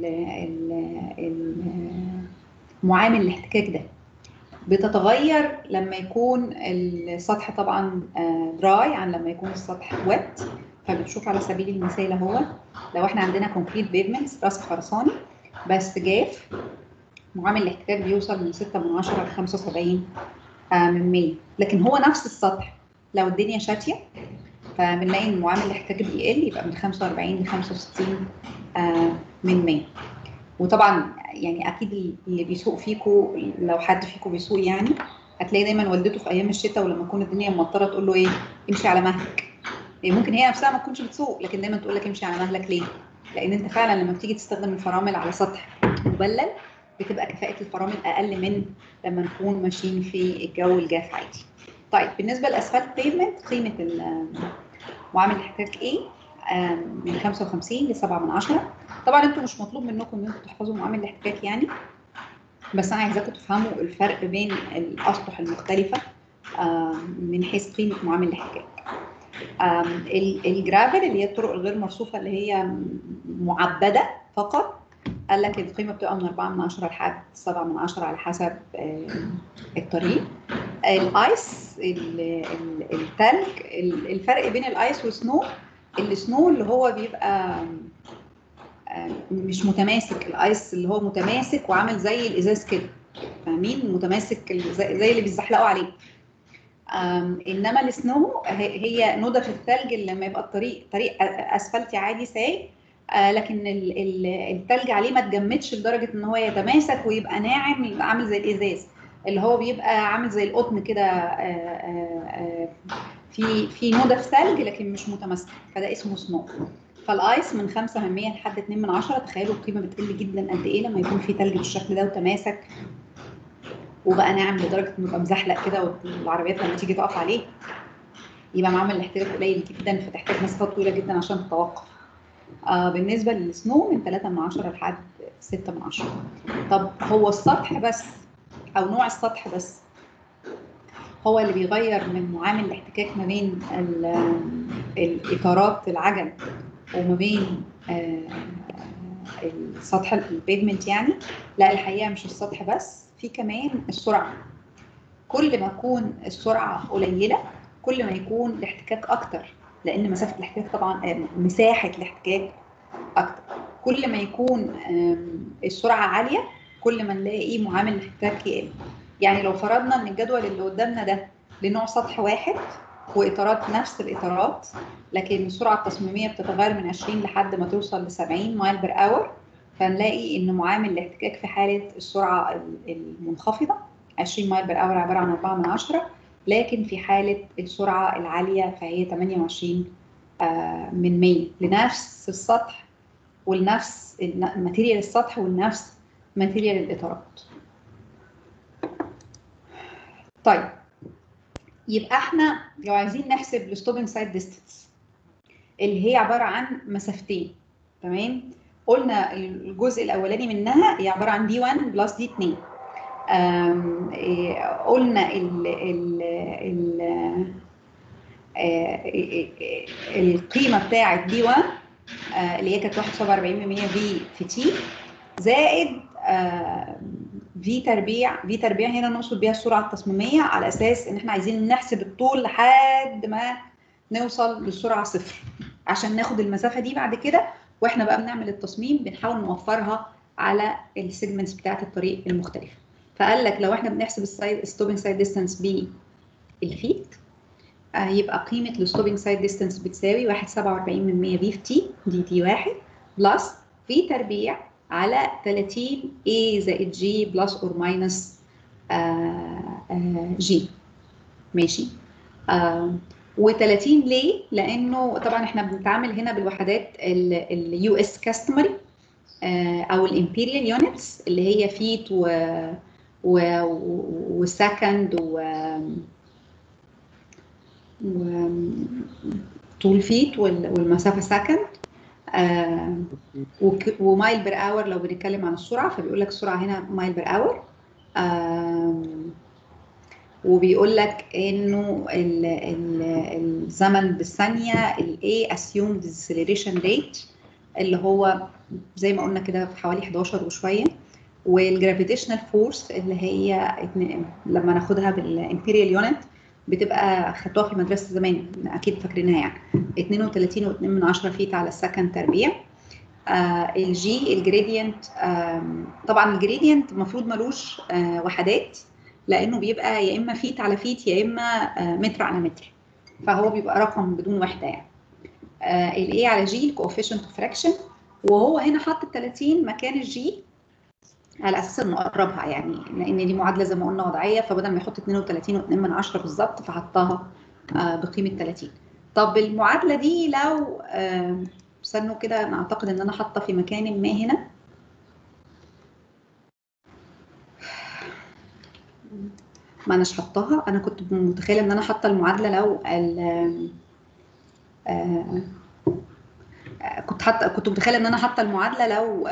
معامل الاحتكاك ده بتتغير لما يكون السطح طبعا دراي عن لما يكون السطح ويت فبنشوف على سبيل المثال اهو لو احنا عندنا كونكريت بيفمنتس رصف خرساني بس جاف معامل الاحتكاك بيوصل من 6 من 10 ل 75 من 100 لكن هو نفس السطح لو الدنيا شاتيه فبنلاقي ان معامل الاحتكاك بيقل يبقى من 45 ل 65 من 100 وطبعا يعني اكيد اللي بيسوق فيكو لو حد فيكو بيسوق يعني هتلاقي دايما والدته في ايام الشتاء ولما تكون الدنيا ممطره تقول له ايه امشي على مهلك يعني ممكن هي نفسها ما تكونش بتسوق لكن دايما تقول لك امشي على مهلك ليه لان انت فعلا لما بتيجي تستخدم الفرامل على سطح مبلل بتبقى كفاءه الفرامل اقل من لما نكون ماشيين في الجو الجاف عادي طيب بالنسبه للاسفلت بيفمنت قيمه معامل الاحتكاك ايه من 55 ل 7 من 10 طبعا انتوا مش مطلوب منكم ان انتوا تحفظوا معامل الاحتكاك يعني بس انا عايزاكم تفهموا الفرق بين الاسطح المختلفه من حيث قيمه معامل الاحتكاك الجرافل اللي هي الطرق الغير مرصوفه اللي هي معبده فقط قال لك القيمه بتبقى من 4 من 10 لحد 7 من 10 على حسب الطريق الايس التلج الفرق بين الايس والسنو السنو اللي هو بيبقى مش متماسك الايس اللي هو متماسك وعامل زي الازاز كده فاهمين متماسك زي اللي بيتزحلقوا عليه انما السنو هي ندى في الثلج اللي لما يبقى الطريق طريق اسفلتي عادي سايق لكن الثلج عليه ما تجمدش لدرجه ان هو يتماسك ويبقى ناعم يبقى عامل زي الازاز اللي هو بيبقى عامل زي القطن كده في في ندى في ثلج لكن مش متماسك فده اسمه سنو فالايس من 5 من 100 لحد 2 من 10 تخيلوا القيمه بتقل جدا قد ايه لما يكون في ثلج بالشكل ده وتماسك وبقى ناعم لدرجه انه يبقى مزحلق كده والعربيات لما تيجي تقف عليه يبقى معامل الاحتكاك قليل جدا فتحتاج مسافات طويله جدا عشان تتوقف آه بالنسبه للسنو من 3 من 10 لحد 6 من 10 طب هو السطح بس او نوع السطح بس هو اللي بيغير من معامل الاحتكاك ما بين الاطارات العجل وما بين السطح البيفمنت يعني لا الحقيقه مش السطح بس في كمان السرعه كل ما تكون السرعه قليله كل ما يكون الاحتكاك اكتر لان مسافه الاحتكاك طبعا مساحه الاحتكاك اكتر كل ما يكون السرعه عاليه كل ما نلاقي معامل الاحتكاك يقل يعني لو فرضنا ان الجدول اللي قدامنا ده لنوع سطح واحد واطارات نفس الاطارات لكن السرعه التصميميه بتتغير من 20 لحد ما توصل ل 70 مايل بر اور فنلاقي ان معامل الاحتكاك في حاله السرعه المنخفضه 20 مايل بر اور عباره عن 4 من 10 لكن في حاله السرعه العاليه فهي 28 من 100 لنفس السطح ولنفس ماتيريال السطح ولنفس ماتيريال الاطارات طيب يبقى احنا لو عايزين نحسب الستوبنج سايد ديستنس اللي هي عباره عن مسافتين تمام قلنا الجزء الاولاني منها هي عباره عن دي 1 بلس دي 2 قلنا ال ال ال القيمه بتاعه دي 1 اللي هي كانت 1.47% في في تي زائد في تربيع في تربيع هنا نقصد بيها السرعه التصميميه على اساس ان احنا عايزين نحسب الطول لحد ما نوصل للسرعه صفر عشان ناخد المسافه دي بعد كده واحنا بقى بنعمل التصميم بنحاول نوفرها على السيجمنتس بتاعه الطريق المختلفه فقال لك لو احنا بنحسب السايد ستوبنج سايد ديستانس بالفيت آه يبقى قيمه الستوبنج سايد ديستانس بتساوي 1.47 من 100 في في تي دي تي واحد بلس في تربيع على 30 A زائد G بلس اور ماينس G ماشي آه و30 ليه؟ لانه طبعا احنا بنتعامل هنا بالوحدات اليو اس كاستمري او الامبيريال يونتس اللي هي فيت و و وسكند و و طول فيت والمسافه سكند آه ومايل بير اور لو بنتكلم عن السرعه فبيقول لك السرعه هنا مايل بير اور آه وبيقول لك انه ال ال الزمن بالثانيه الاي assumed deceleration rate اللي هو زي ما قلنا كده في حوالي 11 وشويه والجرافيتيشنال فورس اللي هي لما ناخدها بالامبيريال يونت بتبقى خدتوها في المدرسه زمان اكيد فاكرينها يعني 32 و2 من 10 فيت على السكند تربيع آه الجي الجريدينت آه طبعا الجريدينت المفروض ملوش آه وحدات لانه بيبقى يا اما فيت على فيت يا اما آه متر على متر فهو بيبقى رقم بدون وحده يعني آه الاي على جي الكوفيشنت فراكشن وهو هنا حط ال 30 مكان الجي على اساس انه قربها يعني لان دي معادله زي ما قلنا وضعيه فبدل ما يحط 32 و2 من 10 بالظبط فحطها آه بقيمه 30 طب المعادله دي لو آه استنوا كده انا اعتقد ان انا حاطه في مكان ما هنا ما اناش حطاها انا كنت متخيله ان انا حاطه المعادله لو ال آه كنت حاطه كنت متخيله ان انا حاطه المعادله لو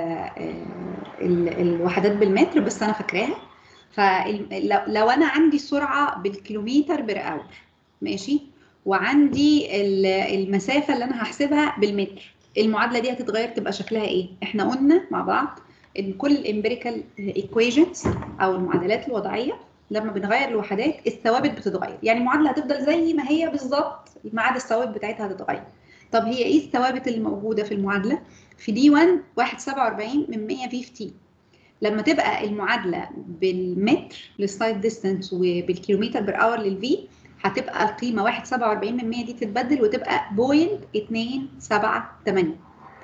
الوحدات بالمتر بس انا فاكراها فلو انا عندي السرعه بالكيلومتر بر اور ماشي وعندي المسافه اللي انا هحسبها بالمتر المعادله دي هتتغير تبقى شكلها ايه احنا قلنا مع بعض ان كل الامبيريكال ايكويشنز او المعادلات الوضعيه لما بنغير الوحدات الثوابت بتتغير يعني المعادله هتفضل زي ما هي بالظبط ما عدا الثوابت بتاعتها هتتغير طب هي ايه الثوابت اللي موجوده في المعادله في دي 1 1.47 من 100 في في تي لما تبقى المعادله بالمتر للسايد ديستانس وبالكيلومتر بر اور للفي هتبقى القيمه 1.47 من 100 دي تتبدل وتبقى بوينت 278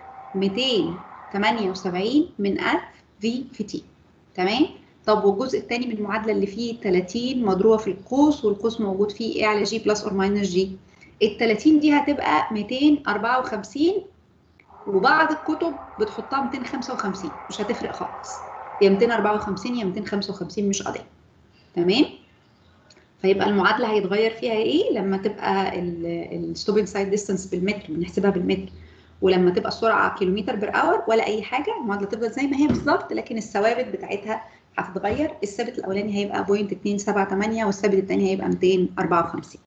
278 من 1000 في في تي تمام طب والجزء الثاني من المعادله اللي فيه 30 مضروبه في القوس والقوس موجود فيه ايه على جي بلس اور ماينس جي ال 30 دي هتبقى 254 وبعض الكتب بتحطها 255 مش هتفرق خالص يا 254 يا 255 مش قضيه تمام فيبقى المعادله هيتغير فيها ايه لما تبقى الستوبنج سايد ديستانس بالمتر بنحسبها بالمتر ولما تبقى السرعه كيلومتر بر اور ولا اي حاجه المعادله تفضل زي ما هي بالظبط لكن الثوابت بتاعتها هتتغير الثابت الاولاني هيبقى 0.278 والثابت الثاني هيبقى 254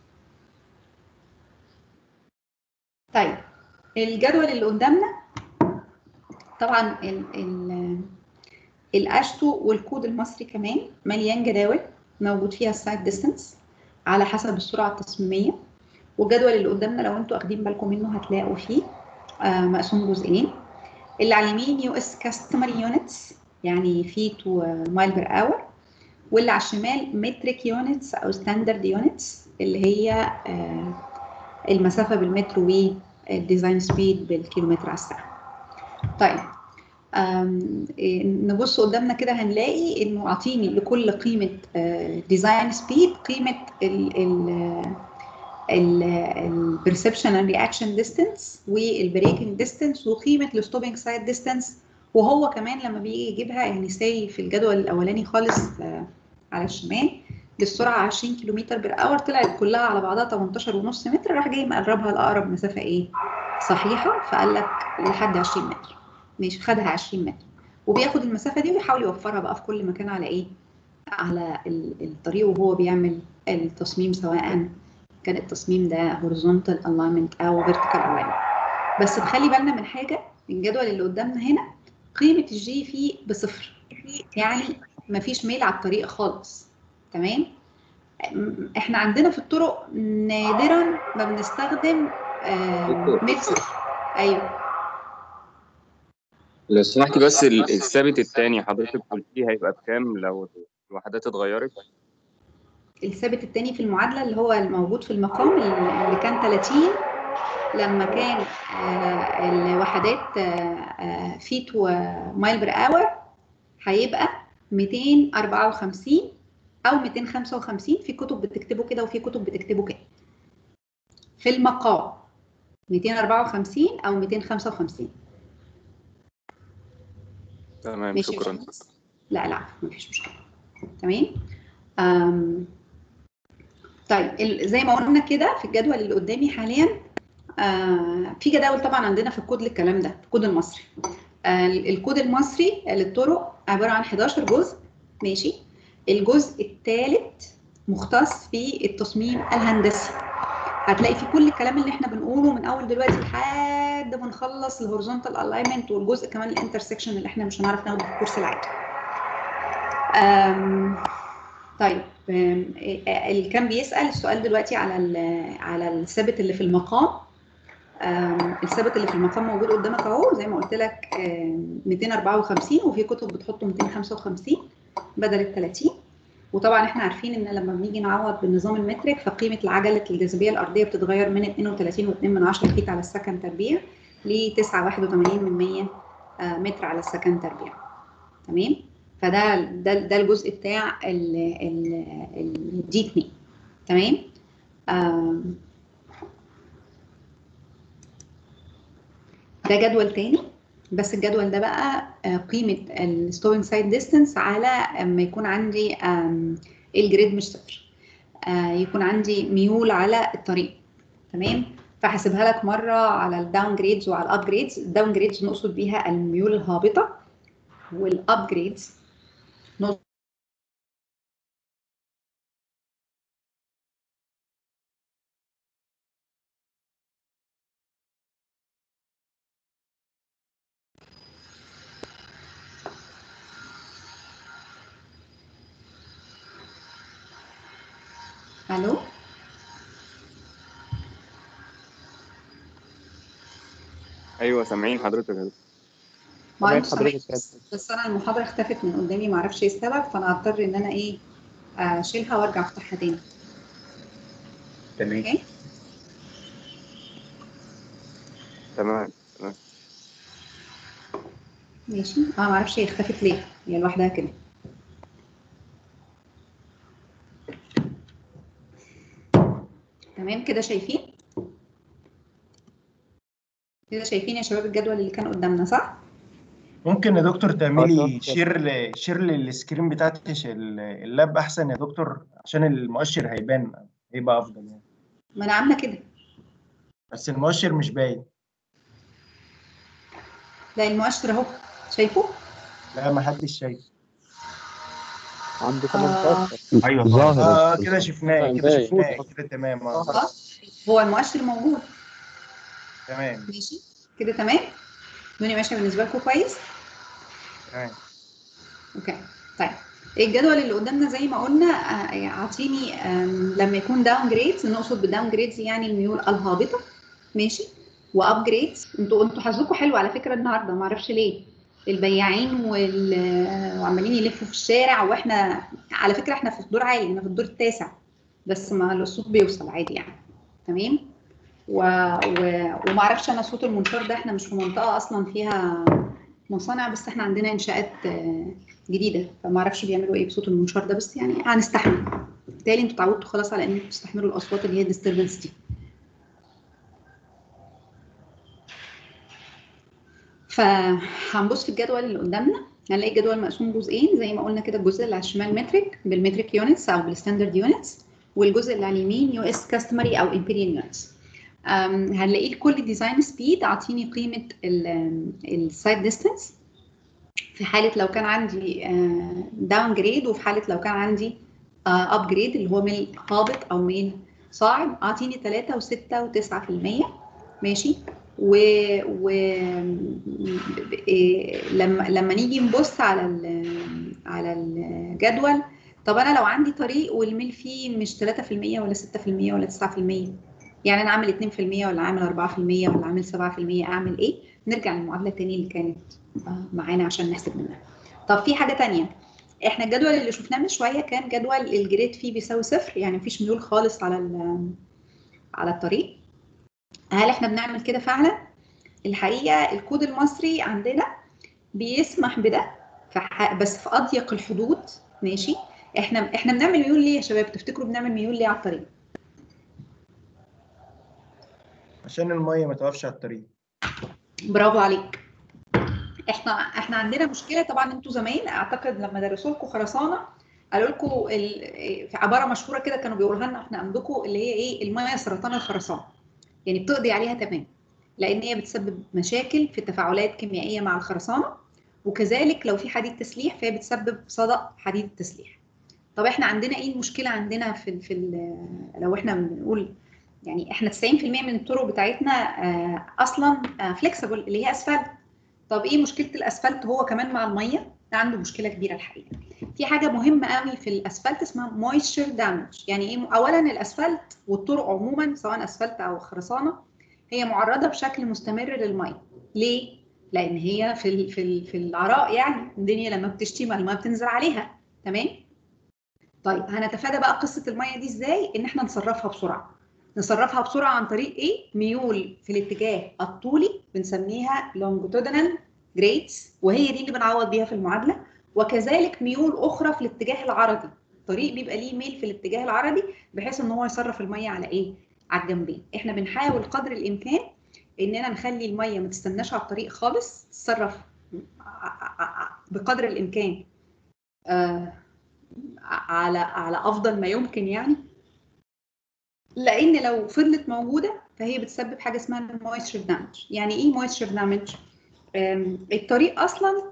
طيب الجدول اللي قدامنا طبعا ال ال الاشتو والكود المصري كمان مليان جداول موجود فيها السايد ديستنس على حسب السرعه التصميميه والجدول اللي قدامنا لو انتوا واخدين بالكم منه هتلاقوا فيه آه مقسوم جزئين اللي على اليمين يو اس كاستمر يونتس يعني فيت ومايل بير اور واللي على الشمال متريك يونتس او ستاندرد يونتس اللي هي آه المسافه بالمتر والديزاين سبيد بالكيلومتر على الساعه. طيب نبص قدامنا كده هنلاقي انه اعطيني لكل قيمه ديزاين سبيد قيمه البرسبشن اند رياكشن ديستانس والبريكنج ديستانس وقيمه الستوبنج سايد ديستانس وهو كمان لما بيجي يجيبها يعني سي في الجدول الاولاني خالص على الشمال للسرعه 20 كيلومتر بير اور طلعت كلها على بعضها 18 ونص متر راح جاي مقربها لاقرب مسافه ايه صحيحه فقال لك لحد 20 متر ماشي خدها 20 متر وبياخد المسافه دي ويحاول يوفرها بقى في كل مكان على ايه على الطريق وهو بيعمل التصميم سواء كان التصميم ده horizontal alignment او vertical alignment بس نخلي بالنا من حاجه الجدول اللي قدامنا هنا قيمه الجي فيه بصفر يعني مفيش ميل على الطريق خالص تمام احنا عندنا في الطرق نادرا ما بنستخدم آه ميكسر ايوه
لو سمحتي بس الثابت الثاني حضرتك قلتيه هيبقى بكام لو الوحدات اتغيرت؟
الثابت الثاني في المعادله اللي هو الموجود في المقام اللي كان 30 لما كان آه الوحدات آه فيت ومايل بر اور هيبقى 254 او 255 في كتب بتكتبه كده وفي كتب بتكتبه كده في المقام 254 او 255
تمام شكرا
لا لا مفيش مشكله تمام أم... طيب زي ما قلنا كده في الجدول اللي قدامي حاليا آه في جداول طبعا عندنا في الكود للكلام ده الكود المصري آه الكود المصري للطرق عباره عن 11 جزء ماشي الجزء الثالث مختص في التصميم الهندسي هتلاقي في كل الكلام اللي احنا بنقوله من اول دلوقتي لحد ما نخلص الهوريزونتال الاينمنت والجزء كمان الانترسكشن اللي احنا مش هنعرف ناخده في الكورس العادي. طيب اللي كان بيسال السؤال دلوقتي على على الثابت اللي في المقام الثابت اللي في المقام موجود قدامك اهو زي ما قلت لك 254 وفي كتب بتحطه 255 بدل ال 30 وطبعا احنا عارفين ان لما بنيجي نعوض بالنظام المترك فقيمه العجله الجاذبيه الارضيه بتتغير من 32.2 من 10 فيت على السكند تربيع ل 9.81 من 100 متر على السكند تربيع تمام فده ده ده الجزء بتاع الدي 2 تمام ده جدول تاني بس الجدول ده بقى قيمه الستوبنج سايد ديستانس على اما يكون عندي الجريد مش صفر يكون عندي ميول على الطريق تمام فهحسبها لك مره على الداون جريدز وعلى الاب جريدز الداون جريدز نقصد بيها الميول الهابطه والاب جريدز نقصد الو
ايوه سامعين حضرتك يا
ما انت بس, بس انا المحاضره اختفت من قدامي ما اعرفش ايه السبب فانا هضطر ان انا ايه اشيلها وارجع افتحها تاني
تمام
اوكي
تمام تمام
ماشي اه ما اعرفش هي اختفت ليه هي لوحدها كده تمام كده شايفين كده شايفين يا شباب الجدول اللي كان قدامنا صح
ممكن يا دكتور تعملي شير ل... شير للسكرين بتاعتي اللاب احسن يا دكتور عشان المؤشر هيبان هيبقى افضل يعني
ما انا عامله كده
بس المؤشر مش باين
لا المؤشر اهو شايفه
لا ما حدش شايف
عند 18
ايوه
ظاهر.
اه آه، كده شفناه كده
باين.
شفناه كده تمام اه
اه هو المؤشر موجود
تمام
ماشي كده تمام الدنيا ماشيه بالنسبه لكم كويس
تمام
اوكي طيب الجدول اللي قدامنا زي ما قلنا آه، اعطيني آم، لما يكون داون جريدز نقصد بالداون جريدز يعني الميول الهابطه ماشي واب جريدز انتوا انتوا حظكم حلو على فكره النهارده ما اعرفش ليه البياعين وال... وعمالين يلفوا في الشارع واحنا على فكره احنا في الدور عالي احنا في الدور التاسع بس ما الصوت بيوصل عادي يعني تمام و... و... وما اعرفش انا صوت المنشار ده احنا مش في منطقه اصلا فيها مصانع بس احنا عندنا انشاءات آه، جديده فما اعرفش بيعملوا ايه بصوت المنشار ده بس يعني هنستحمل بالتالي انتوا اتعودتوا خلاص على انكم تستحملوا الاصوات اللي هي الديستربنس دي فهنبص في الجدول اللي قدامنا هنلاقي الجدول مقسوم جزئين زي ما قلنا كده الجزء اللي على الشمال متريك بالمتريك يونتس او بالستاندرد يونتس والجزء اللي على اليمين يو اس كاستمري او امبيريال يونتس هنلاقيه لكل ديزاين سبيد اعطيني قيمه السايد ديستانس في حاله لو كان عندي داون جريد وفي حاله لو كان عندي اب جريد اللي هو ميل هابط او ميل صاعد اعطيني 3 و6 و9% ماشي و, و... إيه، لما لما نيجي نبص على ال... على الجدول طب انا لو عندي طريق والميل فيه مش 3% ولا 6% ولا 9% يعني انا عامل 2% ولا عامل 4% ولا عامل 7% اعمل ايه؟ نرجع للمعادله الثانيه اللي كانت آه، معانا عشان نحسب منها. طب في حاجه ثانيه احنا الجدول اللي شفناه من شويه كان جدول الجريد فيه بيساوي صفر يعني مفيش ميول خالص على ال- على الطريق. هل احنا بنعمل كده فعلا؟ الحقيقه الكود المصري عندنا بيسمح بده فح- بس في اضيق الحدود ماشي احنا احنا بنعمل ميول ليه يا شباب تفتكروا بنعمل ميول ليه على الطريق
عشان الميه ما توقفش على الطريق
برافو عليك احنا احنا عندنا مشكله طبعا انتوا زمان اعتقد لما درسوا لكم خرسانه قالوا لكم ال- في عباره مشهوره كده كانوا بيقولوها لنا احنا عندكم اللي هي ايه الميه سرطان الخرسانه يعني بتقضي عليها تمام لان هي بتسبب مشاكل في التفاعلات الكيميائيه مع الخرسانه وكذلك لو في حديد تسليح فهي بتسبب صدأ حديد التسليح طب احنا عندنا ايه المشكله عندنا في ال في ال لو احنا بنقول يعني احنا 90% من الطرق بتاعتنا آه، اصلا فليكسبل اللي هي اسفلت طب ايه مشكله الاسفلت هو كمان مع الميه ده عنده مشكله كبيره الحقيقه في حاجه مهمه قوي في الاسفلت اسمها مويستشر دامج يعني ايه اولا الاسفلت والطرق عموما سواء اسفلت او خرسانه هي معرضه بشكل مستمر للميه ليه لان هي في ال- في ال- في العراء يعني الدنيا لما بتشتي ما الميه بتنزل عليها تمام طيب هنتفادى بقى قصه الميه دي ازاي ان احنا نصرفها بسرعه نصرفها بسرعه عن طريق ايه ميول في الاتجاه الطولي بنسميها longitudinal grades وهي دي اللي بنعوض بيها في المعادله وكذلك ميول اخرى في الاتجاه العرضي الطريق بيبقى ليه ميل في الاتجاه العرضي بحيث ان هو يصرف الميه على ايه على الجنبين احنا بنحاول قدر الامكان اننا نخلي الميه ما تستناش على الطريق خالص تتصرف ع- ع- ع- بقدر الامكان آه، على على افضل ما يمكن يعني لان لو فضلت موجوده فهي بتسبب حاجه اسمها المويستشر دامج يعني ايه مويستشر دامج الطريق اصلا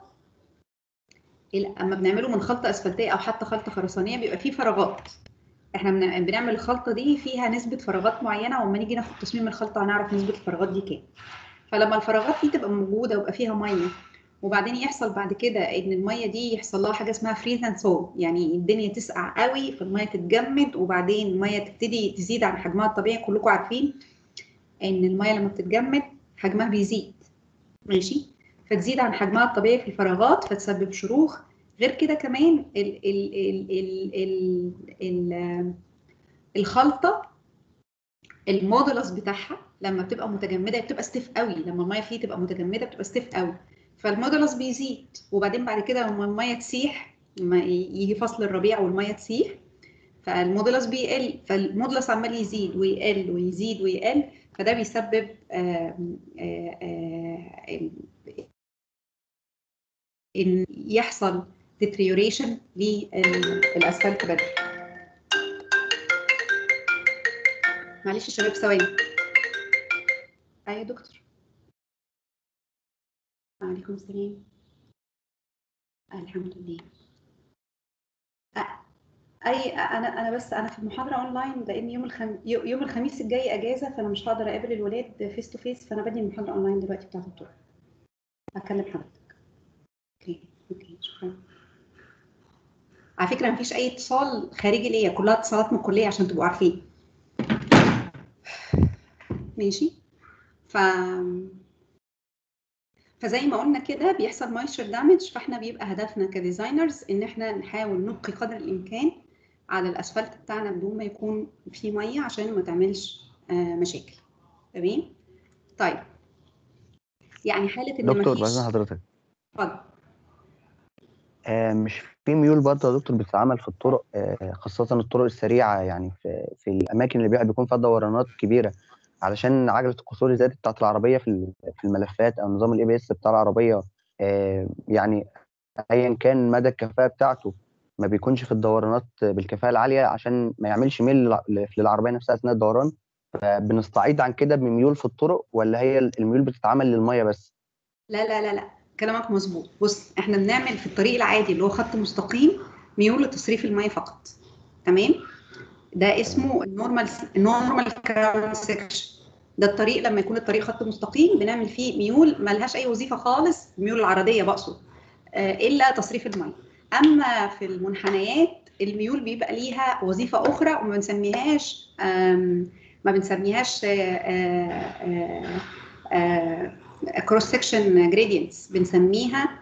ال- اما بنعمله من خلطه اسفلتيه او حتى خلطه خرسانيه بيبقى فيه فراغات احنا بن- بنعمل الخلطه دي فيها نسبه فراغات معينه وأما نيجي ناخد تصميم الخلطه هنعرف نسبه الفراغات دي كام فلما الفراغات دي تبقى موجوده ويبقى فيها ميه وبعدين يحصل بعد كده ان الميه دي يحصل لها حاجه اسمها فريز اند سو يعني الدنيا تسقع قوي فالميه تتجمد وبعدين الميه تبتدي تزيد عن حجمها الطبيعي كلكم عارفين ان الميه لما بتتجمد حجمها بيزيد ماشي فتزيد عن حجمها الطبيعي في الفراغات فتسبب شروخ غير كده كمان ال ال ال ال ال ال الخلطه المودولس بتاعها لما بتبقى متجمده بتبقى ستيف قوي لما الميه فيه تبقى متجمده بتبقى ستيف قوي فالمودولس بيزيد وبعدين بعد كده لما الميه تسيح لما يجي فصل الربيع والميه تسيح فالمودولس بيقل فالمودولس عمال يزيد ويقل ويزيد ويقل فده بيسبب آم، آه، آه، ان يحصل deterioration للاسفلت بدري معلش يا شباب ثواني ايوه يا دكتور وعليكم السلام الحمد لله آه، اي انا انا بس انا في المحاضره اونلاين لان يوم الخم... يوم الخميس الجاي اجازه فانا مش هقدر اقابل الولاد فيس تو فيس فانا بدي المحاضره اونلاين دلوقتي بتاعت الطرق هكلم حضرتك اوكي اوكي شكرا على فكره مفيش اي اتصال خارجي ليا كلها اتصالات من الكليه عشان تبقوا عارفين ماشي ف فزي ما قلنا كده بيحصل مايستر دامج فاحنا بيبقى هدفنا كديزاينرز ان احنا نحاول نبقي قدر الامكان على الاسفلت بتاعنا بدون ما يكون فيه ميه عشان ما تعملش آه مشاكل تمام طيب يعني حاله ان
دكتور
مفيش
بعد حضرتك
اتفضل
آه مش في ميول برضه يا دكتور بتتعمل في الطرق آه خاصة الطرق السريعة يعني في, في الأماكن اللي بيبقى بيكون فيها دورانات كبيرة علشان عجلة القصور اللي زادت بتاعت العربية في ال- في الملفات أو نظام الاي بي اس بتاع العربية آه يعني أيا كان مدى الكفاءة بتاعته ما بيكونش في الدورانات بالكفاءة العالية عشان ما يعملش ميل للع- للعربية نفسها أثناء الدوران فبنستعيد عن كده بميول في الطرق ولا هي الميول بتتعمل للمية بس؟
لا لا لا لا كلامك مظبوط بص احنا بنعمل في الطريق العادي اللي هو خط مستقيم ميول لتصريف الميه فقط تمام ده اسمه النورمال النورمال كراون سيكشن ده الطريق لما يكون الطريق خط مستقيم بنعمل فيه ميول ملهاش اي وظيفه خالص الميول العرضيه بقصد آه، الا تصريف الميه اما في المنحنيات الميول بيبقى ليها وظيفه اخرى وما بنسميهاش آم، ما بنسميهاش كروس سكشن جريدينتس بنسميها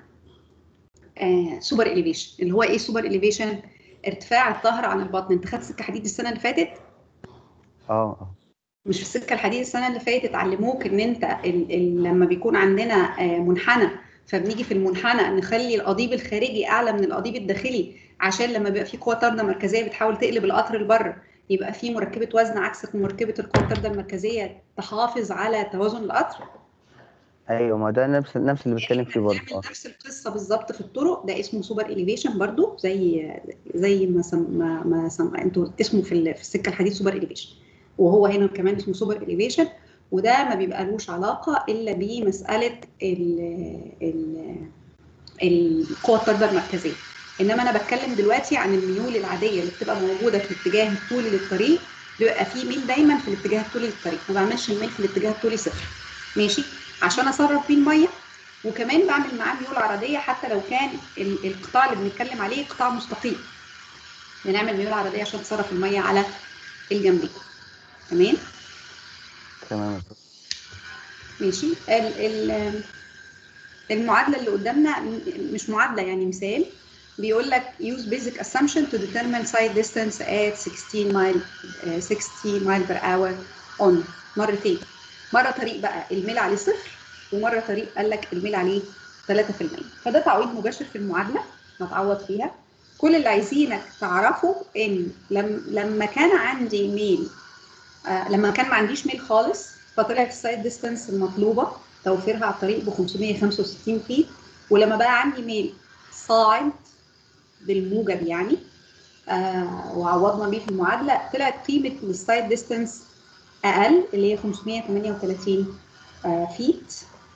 سوبر اليفيشن اللي هو ايه سوبر اليفيشن ارتفاع الظهر عن البطن انت خدت سكه حديد السنه اللي فاتت
اه اه
مش في السكه الحديد السنه اللي فاتت علموك ان انت ال ال لما بيكون عندنا آه، منحنى فبنيجي في المنحنى نخلي القضيب الخارجي اعلى من القضيب الداخلي عشان لما بيبقى في قوه طارده مركزيه بتحاول تقلب القطر لبره يبقى في مركبه وزن عكس مركبه القوه الطارده المركزيه تحافظ على توازن القطر
ايوه ما ده نفس نفس اللي بتكلم فيه برضه
بنعمل
اه
نفس القصه بالظبط في الطرق ده اسمه سوبر اليفيشن برضو زي زي ما سم ما, ما سم انتوا اسمه في ال- في السكه الحديد سوبر اليفيشن وهو هنا كمان اسمه سوبر اليفيشن وده ما بيبقى لوش علاقه الا بمساله ال ال القوه الطارده المركزيه انما انا بتكلم دلوقتي عن الميول العاديه اللي بتبقى موجوده في الاتجاه الطولي للطريق بيبقى في ميل دايما في الاتجاه الطولي للطريق ما بعملش الميل في الاتجاه الطولي صفر ماشي عشان اصرف بيه الميه وكمان بعمل معاه ميول عرضيه حتى لو كان ال- القطاع اللي بنتكلم عليه قطاع مستقيم بنعمل ميول عرضيه عشان تصرف الميه على الجنبين تمام
تمام يا دكتور.
ماشي ال ال المعادله اللي قدامنا م- مش معادله يعني مثال بيقول لك use basic assumption to determine side distance at 16 mile آه، 60 mile per hour on مرتين مره طريق بقى الميل عليه صفر ومره طريق قال لك الميل عليه 3% فده تعويض مباشر في المعادله نتعوض فيها كل اللي عايزينك تعرفه ان لم لما كان عندي ميل آه لما كان ما عنديش ميل خالص فطلعت السايد ديستانس المطلوبه توفيرها على الطريق ب 565 فيت ولما بقى عندي ميل صاعد بالموجب يعني آه وعوضنا بيه في المعادله طلعت قيمه السايد ديستانس اقل اللي هي 538 آه فيت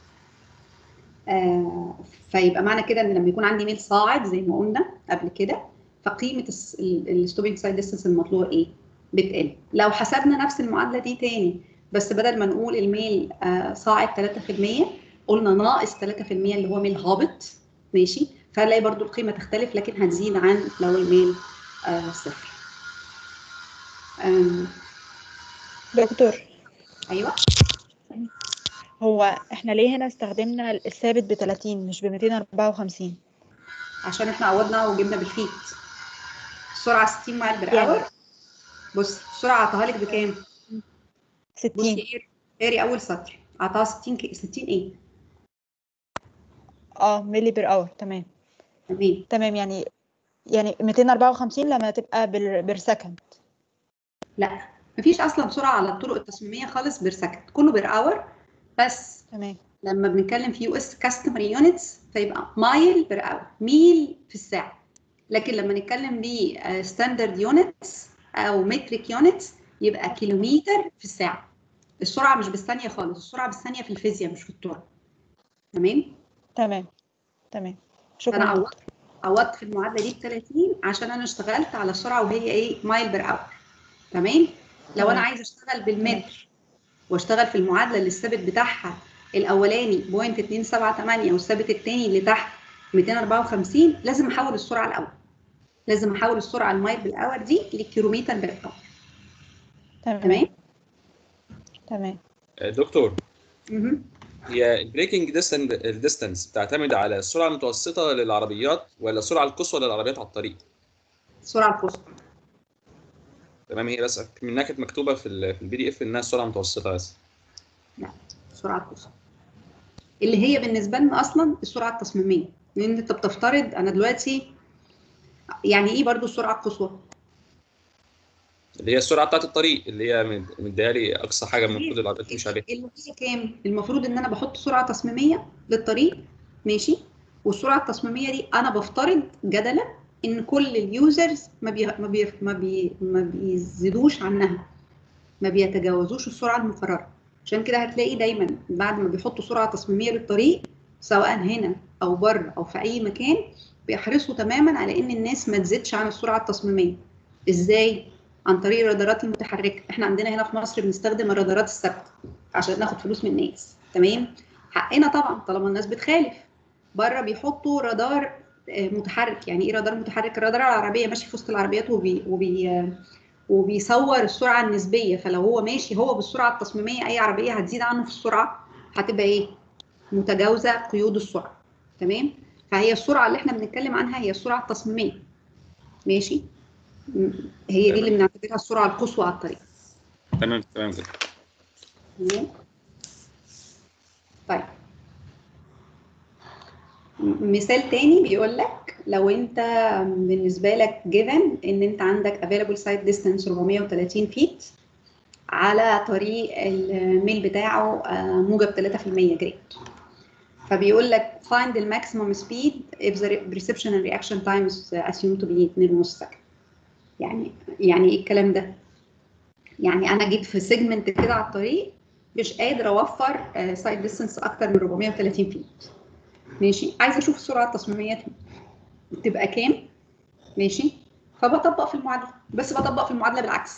آه فيبقى معنى كده ان لما يكون عندي ميل صاعد زي ما قلنا قبل كده فقيمه الستوبنج سايد ديستانس المطلوبه ايه؟ بتقل لو حسبنا نفس المعادله دي تاني بس بدل ما نقول الميل آه صاعد 3% قلنا ناقص 3% اللي هو ميل هابط ماشي فهنلاقي برضو القيمه تختلف لكن هتزيد عن لو الميل آه صفر آم،
دكتور
ايوه
هو احنا ليه هنا استخدمنا الثابت ب 30 مش ب 254
عشان احنا عوضنا وجبنا بالفيت السرعه 60 مايل بير
يعني-
اور بص السرعه عطاها لك بكام؟ بصي
60
اقري- اقري اول سطر عطاها 60 ك... 60 ايه؟
اه ملي بير اور تمام
تمام
تمام يعني يعني 254 لما تبقى بال بير سكند
لا مفيش اصلا سرعه على الطرق التصميميه خالص بير سكند كله بير اور بس
تمام
لما بنتكلم في يو اس كاستمر يونتس فيبقى مايل بير اور ميل في الساعه لكن لما نتكلم ب ستاندرد يونتس او متريك يونتس يبقى كيلومتر في الساعه السرعه مش بالثانيه خالص السرعه بالثانيه في الفيزياء مش في الطرق تمام
تمام تمام
فانا
شكرا
عوضت عوضت في المعادله دي ب 30 عشان انا اشتغلت على السرعه وهي ايه مايل بير اور تمام لو انا
تمام.
عايزه اشتغل بالمتر واشتغل في المعادله اللي الثابت بتاعها الاولاني بوينت 278 والثابت الثاني اللي تحت 254 لازم احول السرعه الاول لازم احول السرعه المايل بالاور دي للكيلومتر بالاور
تمام
تمام
تمام
آه، دكتور
مهم.
هي البريكنج ديستانس بتعتمد على السرعه المتوسطه للعربيات ولا السرعه القصوى للعربيات على الطريق
السرعه القصوى
تمام هي بس منها كانت مكتوبه في ال في البي دي اف انها سرعه متوسطه بس
السرعه القصوى اللي هي بالنسبه لنا اصلا السرعه التصميميه لان انت بتفترض انا دلوقتي يعني ايه برضو السرعه القصوى
اللي هي السرعه بتاعت الطريق اللي هي مد- مديالي اقصى حاجه المفروض العربيات تمشي عليها
اللي هي كام المفروض ان انا بحط سرعه تصميميه للطريق ماشي والسرعه التصميميه دي انا بفترض جدلا ان كل اليوزرز ما بي ما بي ما, بي ما بيزيدوش عنها ما بيتجاوزوش السرعه المقرره عشان كده هتلاقي دايما بعد ما بيحطوا سرعه تصميميه للطريق سواء هنا او بره او في اي مكان بيحرصوا تماما على ان الناس ما تزيدش عن السرعه التصميميه ازاي عن طريق الرادارات المتحركه احنا عندنا هنا في مصر بنستخدم الرادارات الثابته عشان ناخد فلوس من الناس تمام حقنا طبعا طالما الناس بتخالف بره بيحطوا رادار آه، متحرك يعني ايه رادار متحرك الرادار على العربيه ماشي في وسط العربيات وبي وبي آه، وبيصور السرعه النسبيه فلو هو ماشي هو بالسرعه التصميميه اي عربيه هتزيد عنه في السرعه هتبقى ايه متجاوزه قيود السرعه تمام فهي السرعه اللي احنا بنتكلم عنها هي السرعه التصميميه ماشي م- هي دي اللي بنعتبرها السرعه القصوى على الطريق
تمام تمام كده
تمام طيب م- مثال تاني بيقول لك لو انت بالنسبه لك given ان انت عندك available site distance 430 فيت على طريق الميل بتاعه آه، موجب 3% جريد فبيقول لك find the maximum speed if the reception and reaction time is assumed to be 2.5 سكند يعني يعني ايه الكلام ده؟ يعني انا جيت في سيجمنت كده على الطريق مش قادر اوفر سايد ديستنس اكتر من 430 فيت ماشي عايزه اشوف السرعه التصميميه تبقى كام ماشي فبطبق في المعادله بس بطبق في المعادله بالعكس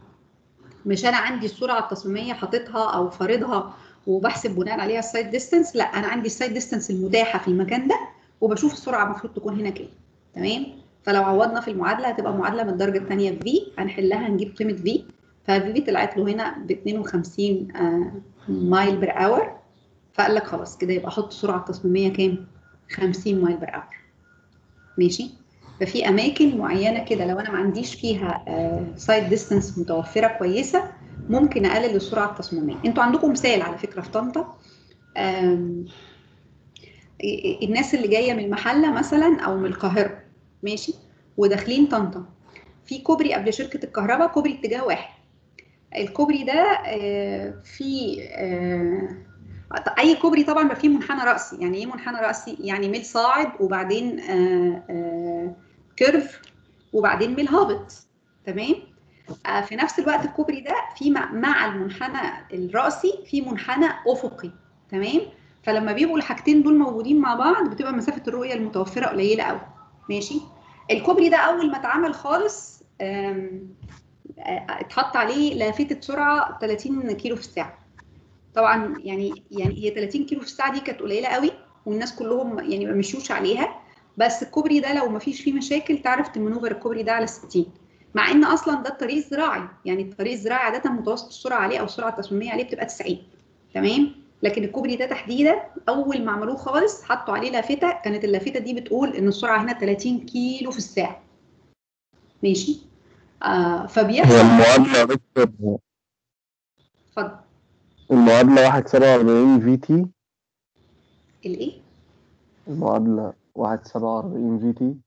مش انا عندي السرعه التصميميه حاططها او فارضها وبحسب بناء عليها السايد ديستنس لا انا عندي السايد ديستنس المتاحه في المكان ده وبشوف السرعه المفروض تكون هنا كام تمام فلو عوضنا في المعادله هتبقى معادله من الدرجه الثانيه في هنحلها نجيب قيمه في ففي طلعت له هنا ب 52 آه، مايل بير اور فقال لك خلاص كده يبقى احط السرعه التصميميه كام 50 مايل بير اور ماشي ففي اماكن معينه كده لو انا ما عنديش فيها سايد ديستنس متوفره كويسه ممكن اقلل السرعه التصميميه انتوا عندكم مثال على فكره في طنطا آم، الناس اللي جايه من المحله مثلا او من القاهره ماشي وداخلين طنطا في كوبري قبل شركه الكهرباء كوبري اتجاه واحد الكوبري ده آه، في آه، اي كوبري طبعا بيبقى فيه منحنى راسي يعني ايه منحنى راسي يعني ميل صاعد وبعدين آه، آه، كيرف وبعدين ميل هابط تمام آه، في نفس الوقت الكوبري ده في مع- مع المنحنى الراسي في منحنى افقي تمام فلما بيبقوا الحاجتين دول موجودين مع بعض بتبقى مسافه الرؤيه المتوفره قليله قوي ماشي الكوبري ده اول ما اتعمل خالص آم، آه، اتحط عليه لافته سرعه 30 كيلو في الساعه طبعا يعني يعني هي 30 كيلو في الساعه دي كانت قليله قوي والناس كلهم يعني ما مشيوش عليها بس الكوبري ده لو ما فيش فيه مشاكل تعرف تمنوفر الكوبري ده على 60 مع ان اصلا ده الطريق الزراعي يعني الطريق الزراعي عاده متوسط السرعه عليه او السرعه التصميميه عليه بتبقى 90 تمام لكن الكوبري ده تحديدا اول ما عملوه خالص حطوا عليه لافته كانت اللافته دي بتقول ان السرعه هنا 30 كيلو في الساعه ماشي آه
هي
فبيحصل
المعادلة يا دكتور
اتفضل
المعادلة واحد سبعة وأربعين في تي
الايه
المعادلة واحد سبعة وأربعين في تي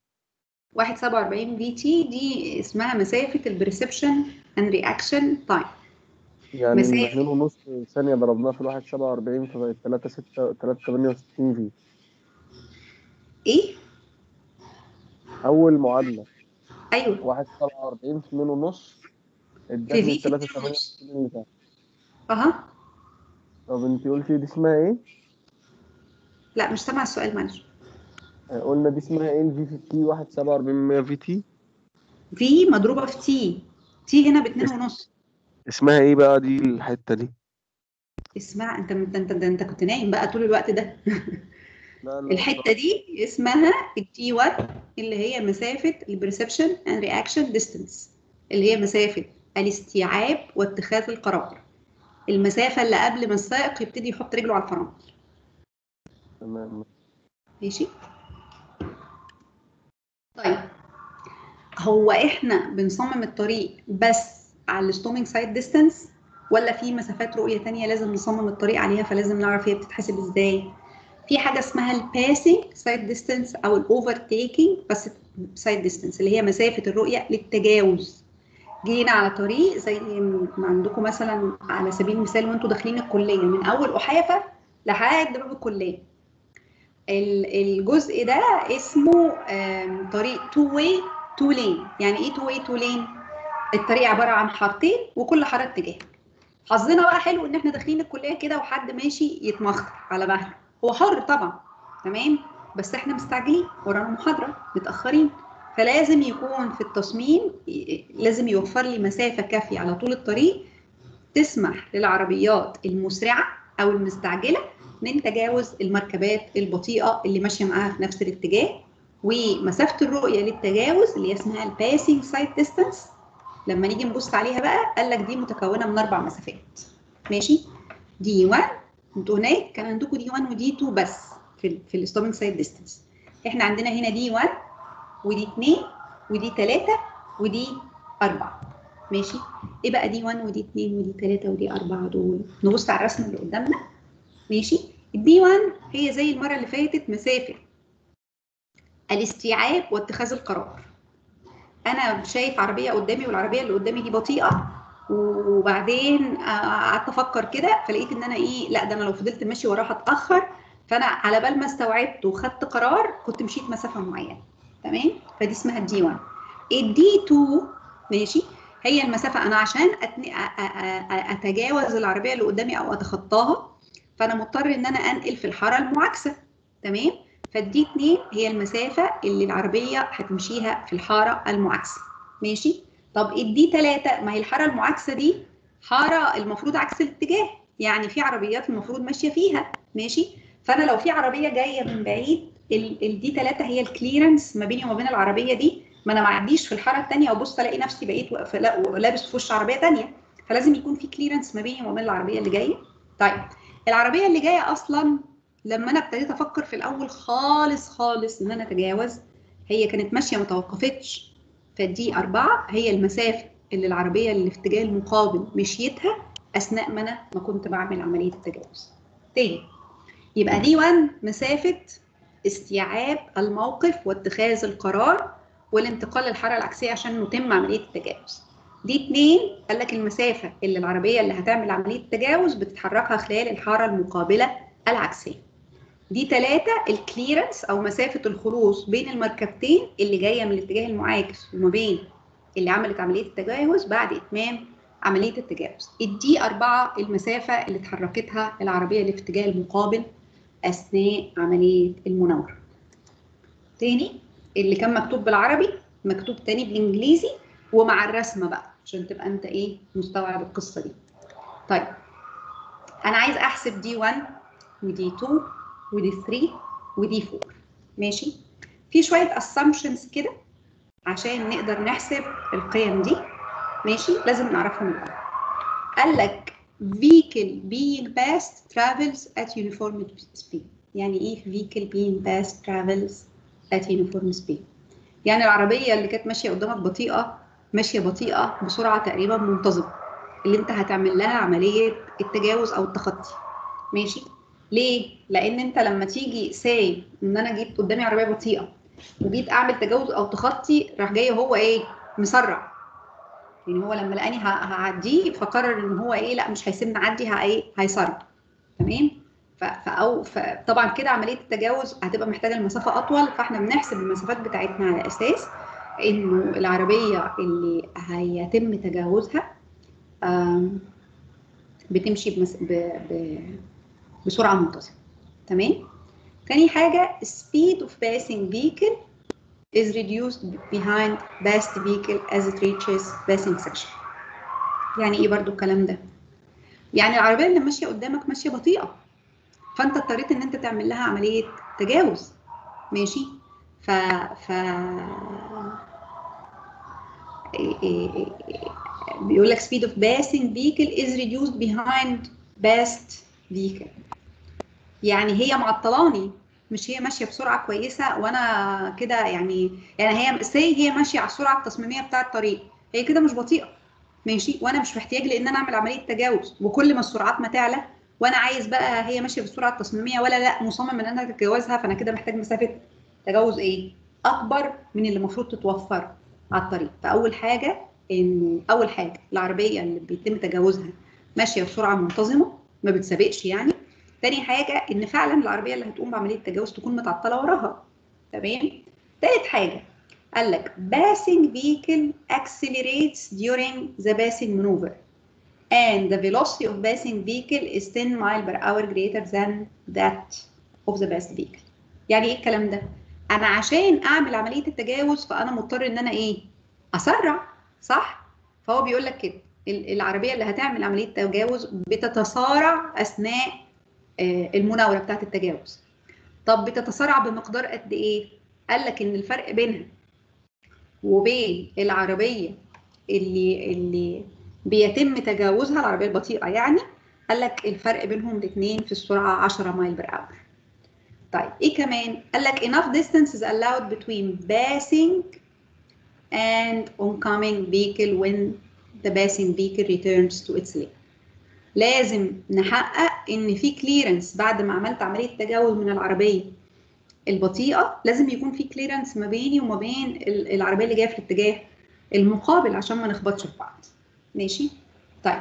147 في تي دي اسمها مسافه البريسبشن اند رياكشن تايم
يعني
مسافة.
اتنين ونص ثانية ضربناها في الواحد سبعة وأربعين فبقت تلاتة ستة تلاتة تمانية وستين في
ايه
أول معادلة
ايوه
واحد سبعة وأربعين في اتنين ونص
في
ادتني
في
تلاتة
في
تمانية
ونص.
وستين اللي تحت
اها
طب انتي قلتي دي اسمها ايه؟
لا مش سامع السؤال معلش
آه، قلنا دي اسمها ايه الفي في تي 147 في تي
في مضروبه في تي تي هنا باتنين ونص
اسمها ايه بقى دي الحته دي
اسمع انت انت انت, انت كنت نايم بقى طول الوقت ده
لا لا
الحته دي اسمها التي 1 اللي هي مسافه البرسبشن اند رياكشن ديستانس اللي هي مسافه الاستيعاب واتخاذ القرار المسافه اللي قبل ما السائق يبتدي يحط رجله على الفرامل
تمام
ماشي طيب هو احنا بنصمم الطريق بس على الستومينج سايد ديستانس ولا في مسافات رؤيه تانية لازم نصمم الطريق عليها فلازم نعرف هي بتتحسب ازاي في حاجه اسمها الباسنج سايد ديستانس او الاوفر تيكينج بس سايد ديستانس اللي هي مسافه الرؤيه للتجاوز جينا على طريق زي ما عندكم مثلا على سبيل المثال وانتوا داخلين الكليه من اول احافه لحد باب الكليه ال- الجزء ده اسمه آم، طريق تو واي تو لين يعني ايه تو واي تو لين الطريق عباره عن حارتين وكل حاره اتجاه حظنا بقى حلو ان احنا داخلين الكليه كده وحد ماشي يتمخطر على مهله هو حر طبعا تمام بس احنا مستعجلين ورانا محاضره متاخرين فلازم يكون في التصميم ي- لازم يوفر لي مسافه كافيه على طول الطريق تسمح للعربيات المسرعه او المستعجله من تجاوز المركبات البطيئه اللي ماشيه معاها في نفس الاتجاه ومسافه الرؤيه للتجاوز اللي هي اسمها الباسنج سايد ديستانس لما نيجي نبص عليها بقى قال لك دي متكونه من اربع مسافات ماشي دي 1 انتوا هناك كان عندكم دي 1 ودي 2 بس في ال في الستومينج سايد ديستانس احنا عندنا هنا دي 1 ودي 2 ودي 3 ودي 4 ماشي ايه بقى دي 1 ودي 2 ودي 3 ودي 4 دول نبص على الرسمه اللي قدامنا ماشي الدي 1 هي زي المره اللي فاتت مسافه الاستيعاب واتخاذ القرار انا شايف عربيه قدامي والعربيه اللي قدامي دي بطيئه وبعدين قعدت افكر كده فلقيت ان انا ايه لا ده انا لو فضلت ماشي وراها هتاخر فانا على بال ما استوعبت وخدت قرار كنت مشيت مسافه معينه تمام فدي اسمها الدي 1 الدي 2 ماشي هي المسافه انا عشان أتن... أ- أ- أ- اتجاوز العربيه اللي قدامي او اتخطاها فانا مضطر ان انا انقل في الحاره المعاكسه تمام فالدي 2 هي المسافه اللي العربيه هتمشيها في الحاره المعاكسه ماشي طب الدي 3 ما هي الحاره المعاكسه دي حاره المفروض عكس الاتجاه يعني في عربيات المفروض ماشيه فيها ماشي فانا لو في عربيه جايه من بعيد الدي 3 هي الكليرنس ما بيني وما بين العربيه دي ما انا ما اعديش في الحاره الثانيه وابص الاقي نفسي بقيت واقفة- لا لابس في وش عربيه ثانيه فلازم يكون في كليرنس ما بيني وما بين العربيه اللي جايه طيب العربيه اللي جايه اصلا لما انا ابتديت افكر في الاول خالص خالص ان انا اتجاوز هي كانت ماشيه ما توقفتش فدي أربعة هي المسافة اللي العربية اللي في اتجاه المقابل مشيتها أثناء ما أنا ما كنت بعمل عملية التجاوز. تاني يبقى دي 1 مسافة استيعاب الموقف واتخاذ القرار والانتقال للحارة العكسية عشان نتم عملية التجاوز. دي 2 قال لك المسافة اللي العربية اللي هتعمل عملية التجاوز بتتحركها خلال الحارة المقابلة العكسية. دي ثلاثة الكليرنس أو مسافة الخلوص بين المركبتين اللي جاية من الاتجاه المعاكس وما بين اللي عملت عملية التجاوز بعد إتمام عملية التجاوز. الدي أربعة المسافة اللي اتحركتها العربية اللي في اتجاه المقابل أثناء عملية المناورة. تاني اللي كان مكتوب بالعربي مكتوب تاني بالإنجليزي ومع الرسمة بقى عشان تبقى أنت إيه مستوعب القصة دي. طيب أنا عايز أحسب دي 1 ودي 2 ودي 3 ودي 4 ماشي في شويه assumptions كده عشان نقدر نحسب القيم دي ماشي لازم نعرفهم الاول قال لك vehicle being passed travels at uniform speed يعني ايه vehicle being passed travels at uniform speed يعني العربيه اللي كانت ماشيه قدامك بطيئه ماشيه بطيئه بسرعه تقريبا منتظمه اللي انت هتعمل لها عمليه التجاوز او التخطي ماشي ليه؟ لأن أنت لما تيجي ساي إن أنا جيت قدامي عربية بطيئة وجيت أعمل تجاوز أو تخطي راح جاي هو إيه؟ مسرع. يعني هو لما لقاني ه- هعديه فقرر إن هو إيه؟ لا مش هيسيبني أعدي ه- إيه؟ هيسرع. تمام؟ ف- فأو فطبعا كده عملية التجاوز هتبقى محتاجة المسافة أطول فإحنا بنحسب المسافات بتاعتنا على أساس إنه العربية اللي هيتم تجاوزها آم، بتمشي بمس... ب... ب... بسرعه منتظمه تمام تاني حاجة speed of passing vehicle is reduced behind passed vehicle as it reaches passing section يعني ايه برضو الكلام ده يعني العربية اللي ماشية قدامك ماشية بطيئة فانت اضطريت ان انت تعمل لها عملية تجاوز ماشي ف ف إيه- إيه- إيه- بيقول لك speed of passing vehicle is reduced behind passed vehicle يعني هي معطلاني مش هي ماشيه بسرعه كويسه وانا كده يعني يعني هي سي هي ماشيه على السرعه التصميميه بتاعه الطريق هي كده مش بطيئه ماشي وانا مش محتاج لان انا اعمل عمليه تجاوز وكل ما السرعات ما تعلى وانا عايز بقى هي ماشيه بالسرعه التصميميه ولا لا مصمم ان انا اتجاوزها فانا كده محتاج مسافه تجاوز ايه اكبر من اللي المفروض تتوفر على الطريق فاول حاجه ان اول حاجه العربيه اللي بيتم تجاوزها ماشيه بسرعه منتظمه ما بتسابقش يعني تاني حاجه ان فعلا العربيه اللي هتقوم بعمليه التجاوز تكون متعطله وراها تمام تالت حاجه قال لك passing vehicle accelerates during the passing maneuver and the velocity of passing vehicle is 10 mile per hour greater than that of the passed vehicle يعني ايه الكلام ده انا عشان اعمل عمليه التجاوز فانا مضطر ان انا ايه اسرع صح فهو بيقول لك كده ال- العربيه اللي هتعمل عمليه تجاوز بتتسارع اثناء آه، المناوره بتاعه التجاوز طب بتتسارع بمقدار قد ايه قال لك ان الفرق بينها وبين العربيه اللي اللي بيتم تجاوزها العربيه البطيئه يعني قال لك الفرق بينهم الاثنين في السرعه 10 مايل بر اور طيب ايه كمان قال لك enough distance is allowed between passing and oncoming vehicle when the passing vehicle returns to its lane لازم نحقق ان في كليرنس بعد ما عملت عمليه تجاوز من العربيه البطيئه لازم يكون في كليرنس ما بيني وما بين ال- العربيه اللي جايه في الاتجاه المقابل عشان ما نخبطش في بعض ماشي طيب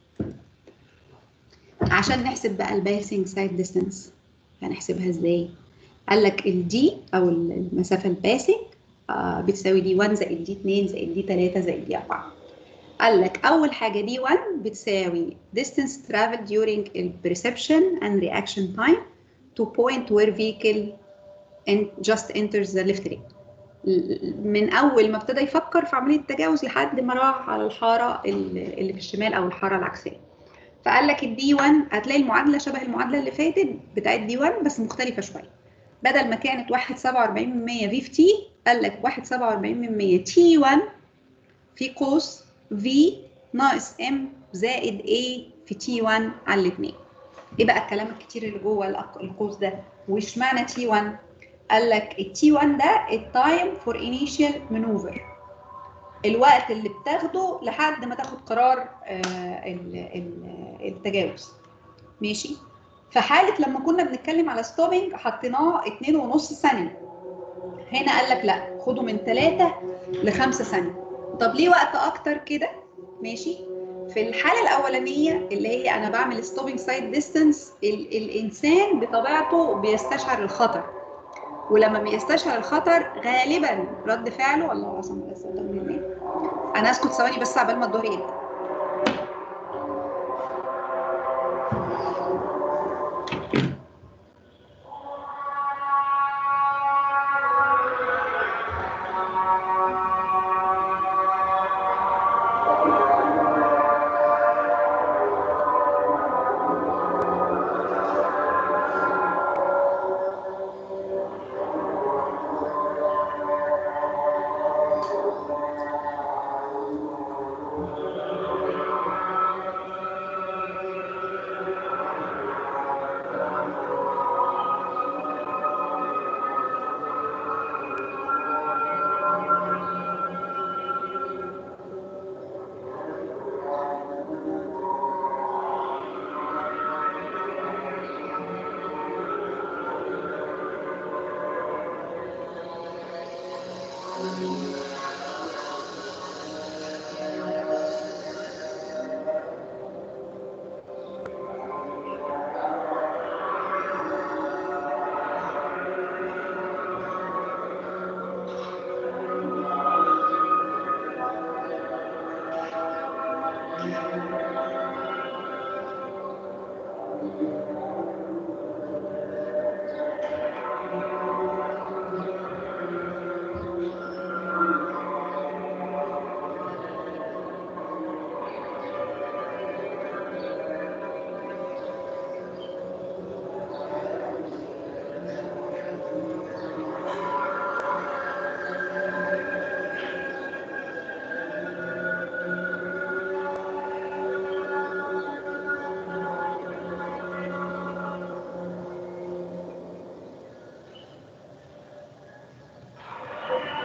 عشان نحسب بقى الباسنج سايد ديستانس هنحسبها ازاي قال لك الدي او المسافه الباسنج آه بتساوي دي 1 زائد دي 2 زائد دي 3 زائد دي 4 قال لك اول حاجه دي 1 بتساوي distance traveled during ال perception and reaction time to point where vehicle and just enters the left lane من اول ما ابتدى يفكر في عمليه التجاوز لحد ما راح على الحاره اللي اللي في الشمال او الحاره العكسيه فقال لك الدي 1 هتلاقي المعادله شبه المعادله اللي فاتت بتاعت دي 1 بس مختلفه شويه بدل ما كانت 1.47% في في تي قال لك 1.47% تي 1 في قوس في ناقص ام زائد اي في تي 1 على الاثنين ايه بقى الكلام الكتير اللي جوه الأق- القوس ده وش معنى تي 1 قال لك التي 1 ده التايم فور انيشال مانوفر الوقت اللي بتاخده لحد ما تاخد قرار آه، ال- ل- التجاوز ماشي في حاله لما كنا بنتكلم على ستوبنج حطيناه 2.5 ثانيه هنا قال لك لا خده من 3 ل 5 ثانيه طب ليه وقت اكتر كده ماشي في الحاله الاولانيه اللي هي انا بعمل ستوبنج سايد ديستانس الانسان بطبيعته بيستشعر الخطر ولما بيستشعر الخطر غالبا رد فعله الله اعلم بس مني انا اسكت ثواني بس عبال ما الظهر يبدا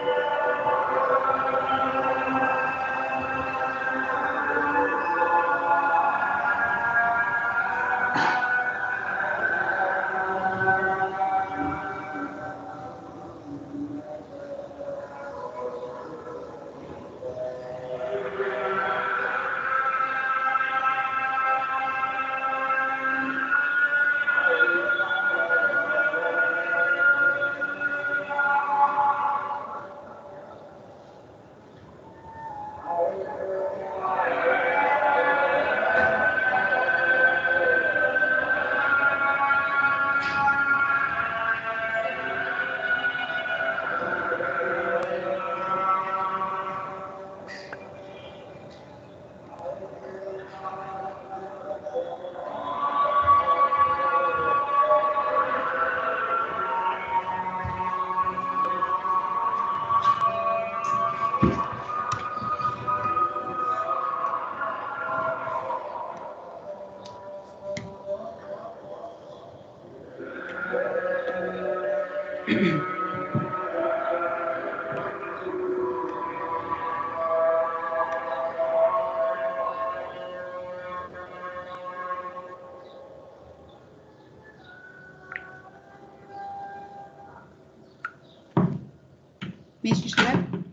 ماشي يا شباب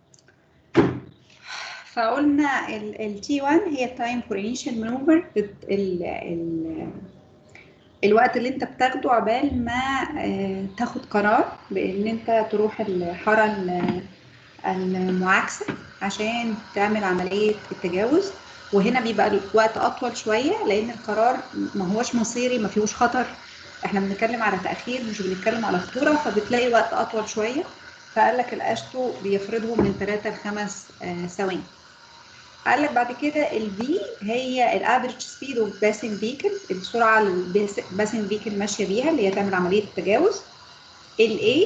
فقلنا ال T1 هي time for initial maneuver ال ال الوقت اللي انت بتاخده عبال ما آه، تاخد قرار بان انت تروح الحارة ال- المعاكسة عشان تعمل عملية التجاوز وهنا بيبقى الوقت اطول شوية لان القرار ما هوش مصيري ما فيهوش خطر احنا بنتكلم على تأخير مش بنتكلم على خطورة فبتلاقي وقت اطول شوية فقال لك الاشتو بيفرضهم من 3 ل 5 ثواني قال لك بعد كده الفي هي الافريج سبيد اوف باسنج فيكل السرعه اللي الباسنج فيكل ماشيه بيها اللي هي تعمل عمليه التجاوز الاي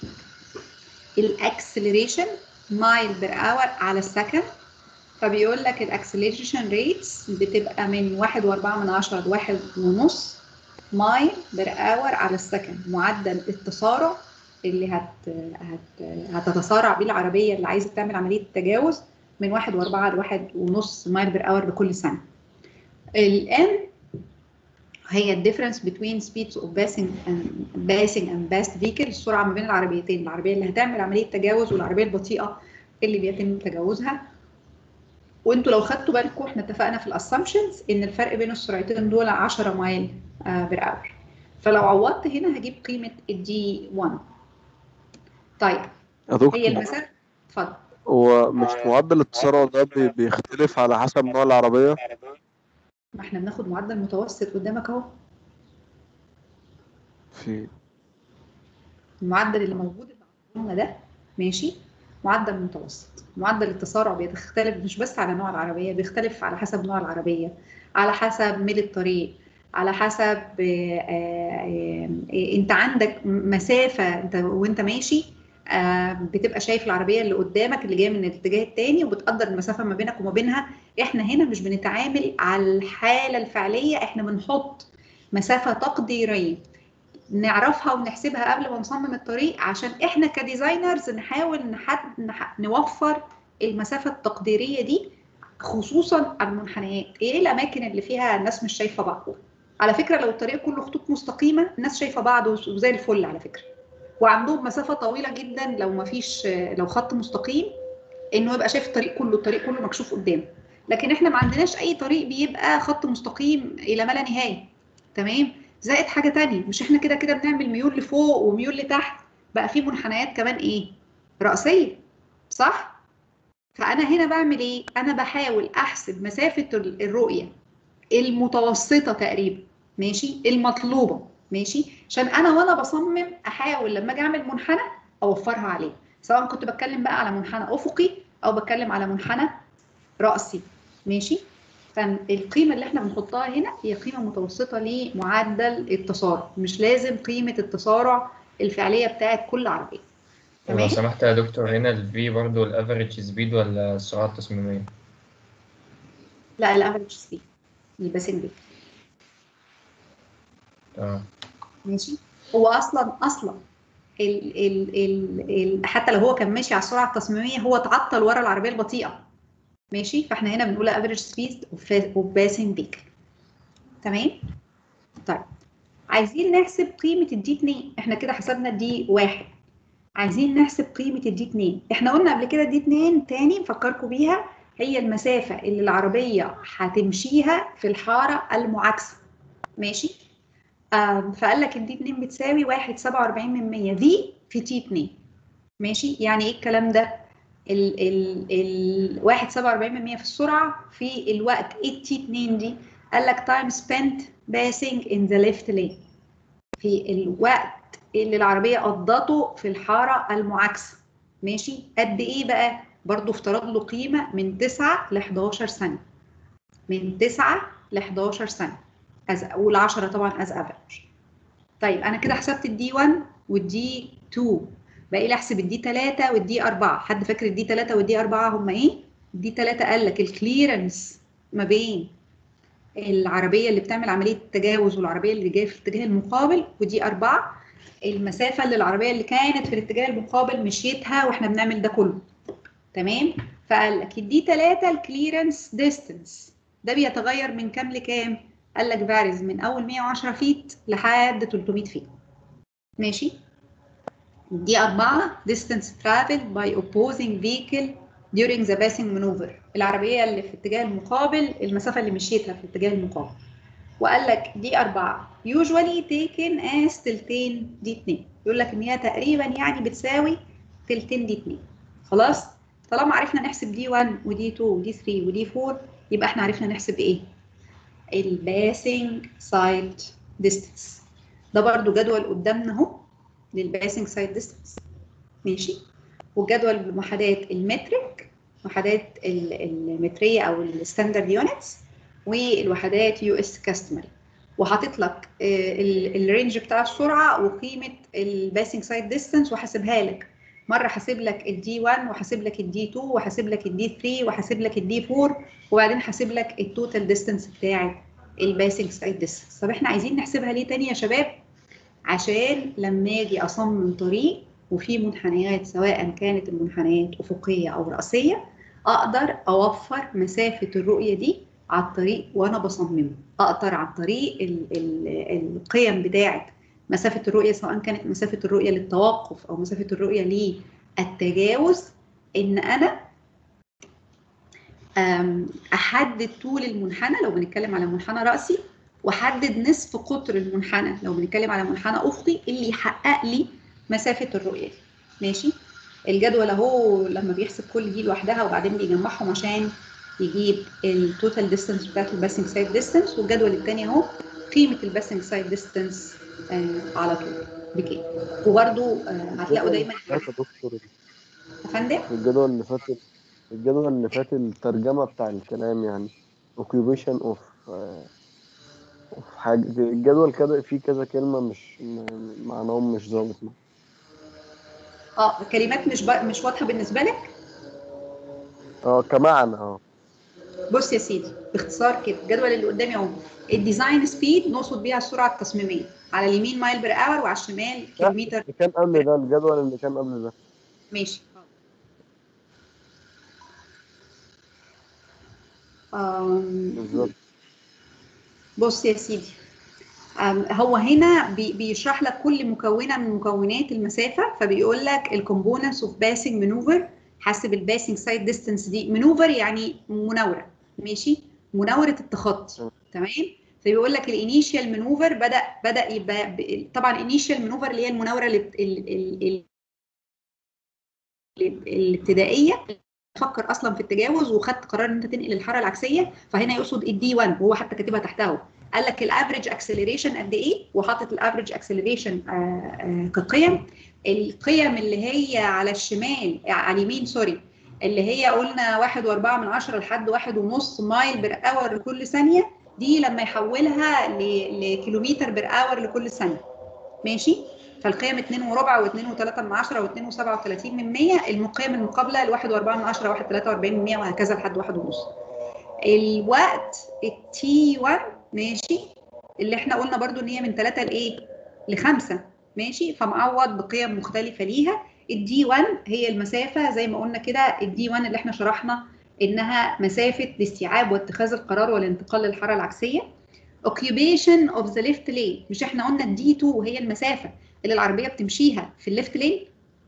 الاكسلريشن مايل بير اور على السكند فبيقول لك الاكسلريشن ريتس بتبقى من واحد واربعة من عشرة لواحد ونص مايل بير اور على السكند معدل التسارع اللي هت... هت... هتتسارع بيه العربيه اللي عايزه تعمل عمليه التجاوز من واحد واربعة لواحد ونص مايل بير اور لكل سنه. الام هي الديفرنس بين سبيدز اوف باسنج باسنج اند باست فيكل السرعه ما بين العربيتين العربيه اللي هتعمل عمليه تجاوز والعربيه البطيئه اللي بيتم تجاوزها وانتوا لو خدتوا بالكم احنا اتفقنا في الاسامبشنز ان الفرق بين السرعتين دول 10 مايل بير اور فلو عوضت هنا هجيب قيمه الدي 1 طيب
يا دكتور
هي المسافه اتفضل
هو مش معدل التسارع ده بي- بيختلف على حسب نوع العربية
ما احنا بناخد معدل متوسط قدامك اهو
في
المعدل اللي موجود اللي عندنا ده ماشي معدل متوسط معدل التسارع بيختلف مش بس على نوع العربية بيختلف على حسب نوع العربية على حسب ميل الطريق على حسب آه، آه، آه، انت عندك مسافة انت وانت ماشي آه، بتبقى شايف العربية اللي قدامك اللي جاية من الاتجاه التاني وبتقدر المسافة ما بينك وما بينها احنا هنا مش بنتعامل على الحالة الفعلية احنا بنحط مسافة تقديرية نعرفها ونحسبها قبل ما نصمم الطريق عشان احنا كديزاينرز نحاول نحد نح... نوفر المسافة التقديرية دي خصوصا على المنحنيات ايه الاماكن اللي فيها الناس مش شايفة بعض على فكرة لو الطريق كله خطوط مستقيمة الناس شايفة بعض وزي الفل على فكرة وعندهم مسافة طويلة جدا لو ما فيش لو خط مستقيم انه يبقى شايف الطريق كله الطريق كله مكشوف قدامه لكن احنا ما عندناش اي طريق بيبقى خط مستقيم الى ما لا نهاية تمام زائد حاجة تانية مش احنا كده كده بنعمل ميول لفوق وميول لتحت بقى في منحنيات كمان ايه رأسية صح فانا هنا بعمل ايه انا بحاول احسب مسافة ال- الرؤية المتوسطة تقريبا ماشي المطلوبة ماشي عشان انا وانا بصمم احاول لما اجي اعمل منحنى اوفرها عليه سواء كنت بتكلم بقى على منحنى افقي او بتكلم على منحنى رأسي ماشي فالقيمة اللي احنا بنحطها هنا هي قيمة متوسطة لمعدل التسارع مش لازم قيمة التسارع الفعلية بتاعت كل عربية
لو
تمام
سمحت يا دكتور هنا الفي برضه الافريج سبيد ولا السرعة التصميمية؟
لا الافريج سبيد الباسنج بيك
اه
ماشي هو اصلا اصلا ال ال ال ال حتى لو هو كان ماشي على السرعه التصميميه هو اتعطل ورا العربيه البطيئه ماشي فاحنا هنا بنقول افريج سبيد اوف باسنج فيكل تمام طيب عايزين نحسب قيمه الدي 2 احنا كده حسبنا الدي 1 عايزين نحسب قيمه الدي 2 احنا قلنا قبل كده دي 2 تاني نفكركم بيها هي المسافه اللي العربيه هتمشيها في الحاره المعاكسه ماشي آم، فقال لك الدي 2 بتساوي 1.47 من 100 في في تي 2 ماشي يعني ايه الكلام ده ال ال ال 1.47 من 100 في السرعه في الوقت ايه التي 2 دي قال لك time spent passing in the left lane في الوقت اللي العربيه قضته في الحاره المعاكسه ماشي قد ايه بقى برضو افترض له قيمه من 9 ل 11 ثانيه من 9 ل 11 ثانيه از وال10 طبعا از افريج طيب انا كده حسبت الدي 1 والدي 2 باقي لي احسب الدي 3 والدي 4 حد فاكر الدي 3 والدي 4 هم ايه الدي 3 قال لك الكليرنس ما بين العربيه اللي بتعمل عمليه التجاوز والعربيه اللي جايه في الاتجاه المقابل ودي 4 المسافه اللي العربيه اللي كانت في الاتجاه المقابل مشيتها واحنا بنعمل ده كله تمام فقال لك الدي 3 الكليرنس ديستنس ده بيتغير من كام لكام قال لك فاريز من اول 110 فيت لحد 300 فيت ماشي دي أربعة distance traveled by opposing vehicle during the passing maneuver العربية اللي في الاتجاه المقابل المسافة اللي مشيتها في الاتجاه المقابل وقال لك دي أربعة usually taken as تلتين دي اتنين يقول لك إن هي تقريبا يعني بتساوي تلتين دي اتنين خلاص طالما عرفنا نحسب دي 1 ودي 2 ودي 3 ودي 4 يبقى احنا عرفنا نحسب ايه الباسنج سايد ديستنس ده برضو جدول قدامنا اهو للباسنج سايد ديستنس ماشي والجدول بالوحدات المترك وحدات ال- المتريه او الستاندرد يونتس والوحدات يو اس كاستمري وحاطط لك آه، ال- الرينج بتاع السرعه وقيمه الباسنج سايد ديستنس وحاسبها لك مره حاسب لك الدي 1 وحاسب لك الدي 2 وحاسب لك الدي 3 وحاسب لك الدي 4 وبعدين حاسب لك التوتال ديستنس بتاع الباسنج سايد ديستنس طب احنا عايزين نحسبها ليه تاني يا شباب عشان لما اجي اصمم طريق وفي منحنيات سواء كانت المنحنيات افقيه او راسيه اقدر اوفر مسافه الرؤيه دي على الطريق وانا بصممه اقدر عن طريق ال ال القيم بتاعه مسافه الرؤيه سواء كانت مسافه الرؤيه للتوقف او مسافه الرؤيه للتجاوز ان انا أم، احدد طول المنحنى لو بنتكلم على منحنى راسي واحدد نصف قطر المنحنى لو بنتكلم على منحنى افقي اللي يحقق لي مسافه الرؤيه دي ماشي الجدول اهو لما بيحسب كل دي لوحدها وبعدين بيجمعهم عشان يجيب التوتال ديستانس بتاعت الباسنج سايد ديستانس والجدول الثاني اهو قيمه الباسنج سايد ديستانس على طول بكام وبرده هتلاقوا دايما
يا دكتور
يا فندم
الجدول اللي فات الجدول اللي فات الترجمة بتاع الكلام يعني occupation of آه، of حاجة الجدول كده فيه كذا كلمة مش م- معناهم مش ظابط
اه كلمات مش ب... مش واضحه بالنسبه لك
اه كمعنى اه
بص يا سيدي باختصار كده الجدول اللي قدامي اهو الديزاين سبيد نقصد بيها السرعه التصميميه على اليمين مايل بير اور وعلى الشمال كيلومتر
اللي كان قبل ده الجدول اللي كان قبل ده
ماشي آم،
بالظبط
بص يا سيدي آم، هو هنا بي- بيشرح لك كل مكونه من مكونات المسافه فبيقول لك الكومبوننتس اوف باسنج مانوفر حاسب الباسنج سايد ديستانس دي مانوفر يعني مناوره ماشي مناوره التخطي تمام فبيقول لك الانيشال مانوفر بدا بدا يبقى ب- طبعا الانيشال مانوفر اللي هي المناوره الاب- ال- ال- ال- ال- الابتدائيه فكر اصلا في التجاوز وخدت قرار ان انت تنقل الحاره العكسيه فهنا يقصد الدي 1 وهو حتى كاتبها تحتها اهو. قال لك الافريج اكسلريشن قد ايه وحاطط الافريج اكسلريشن كقيم القيم اللي هي على الشمال على اليمين سوري اللي هي قلنا واحد واربعة من عشرة لحد واحد ونص مايل بير اور لكل ثانية دي لما يحولها ل- لكيلومتر بير اور لكل ثانية ماشي فالقيم 2 وربع و2 و3 من 10 و2 و37 من 100 المقيم المقابله ل 1 و4 من 10 1 43 من 100 وهكذا لحد 1 ونص الوقت التي 1 ماشي اللي احنا قلنا برضو ان هي من 3 لايه ل 5 ماشي فمعوض بقيم مختلفه ليها الدي 1 هي المسافه زي ما قلنا كده الدي 1 اللي احنا شرحنا انها مسافه الاستيعاب واتخاذ القرار والانتقال للحاره العكسيه occupation of the left lane مش احنا قلنا الدي 2 هي المسافه اللي العربيه بتمشيها في الليفت لين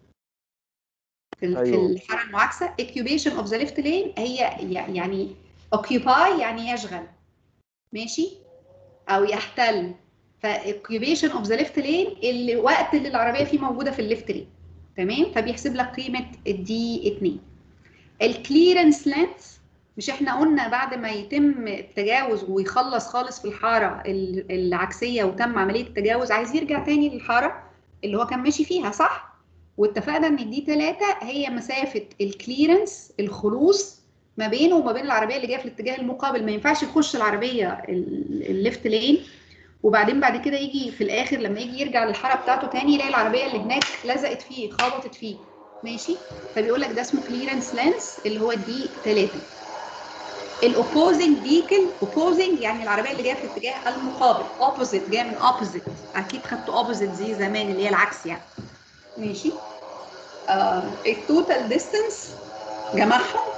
في ال- في
أيوة.
الحاره المعاكسه occupation of the left lane هي ي- يعني occupy يعني يشغل ماشي او يحتل ف occupation of the left lane اللي وقت اللي العربيه فيه موجوده في الليفت لين تمام فبيحسب لك قيمه الدي 2 الكليرنس لينث مش احنا قلنا بعد ما يتم التجاوز ويخلص خالص في الحاره ال- العكسيه وتم عمليه التجاوز عايز يرجع تاني للحاره اللي هو كان ماشي فيها صح واتفقنا ان دي 3 هي مسافه الكليرنس الخلوص ما بينه وما بين العربيه اللي جايه في الاتجاه المقابل ما ينفعش يخش العربيه ال- الليفت لين وبعدين بعد كده يجي في الاخر لما يجي يرجع للحاره بتاعته تاني يلاقي العربيه اللي هناك لزقت فيه خبطت فيه ماشي فبيقول لك ده اسمه كليرنس لينس اللي هو دي 3 الاوبوزنج فيكل اوبوزنج يعني العربيه اللي جايه في الاتجاه المقابل اوبوزيت جايه من اوبوزيت اكيد خدتوا اوبوزيت زي زمان اللي هي العكس يعني ماشي آه التوتال ديستانس جمعهم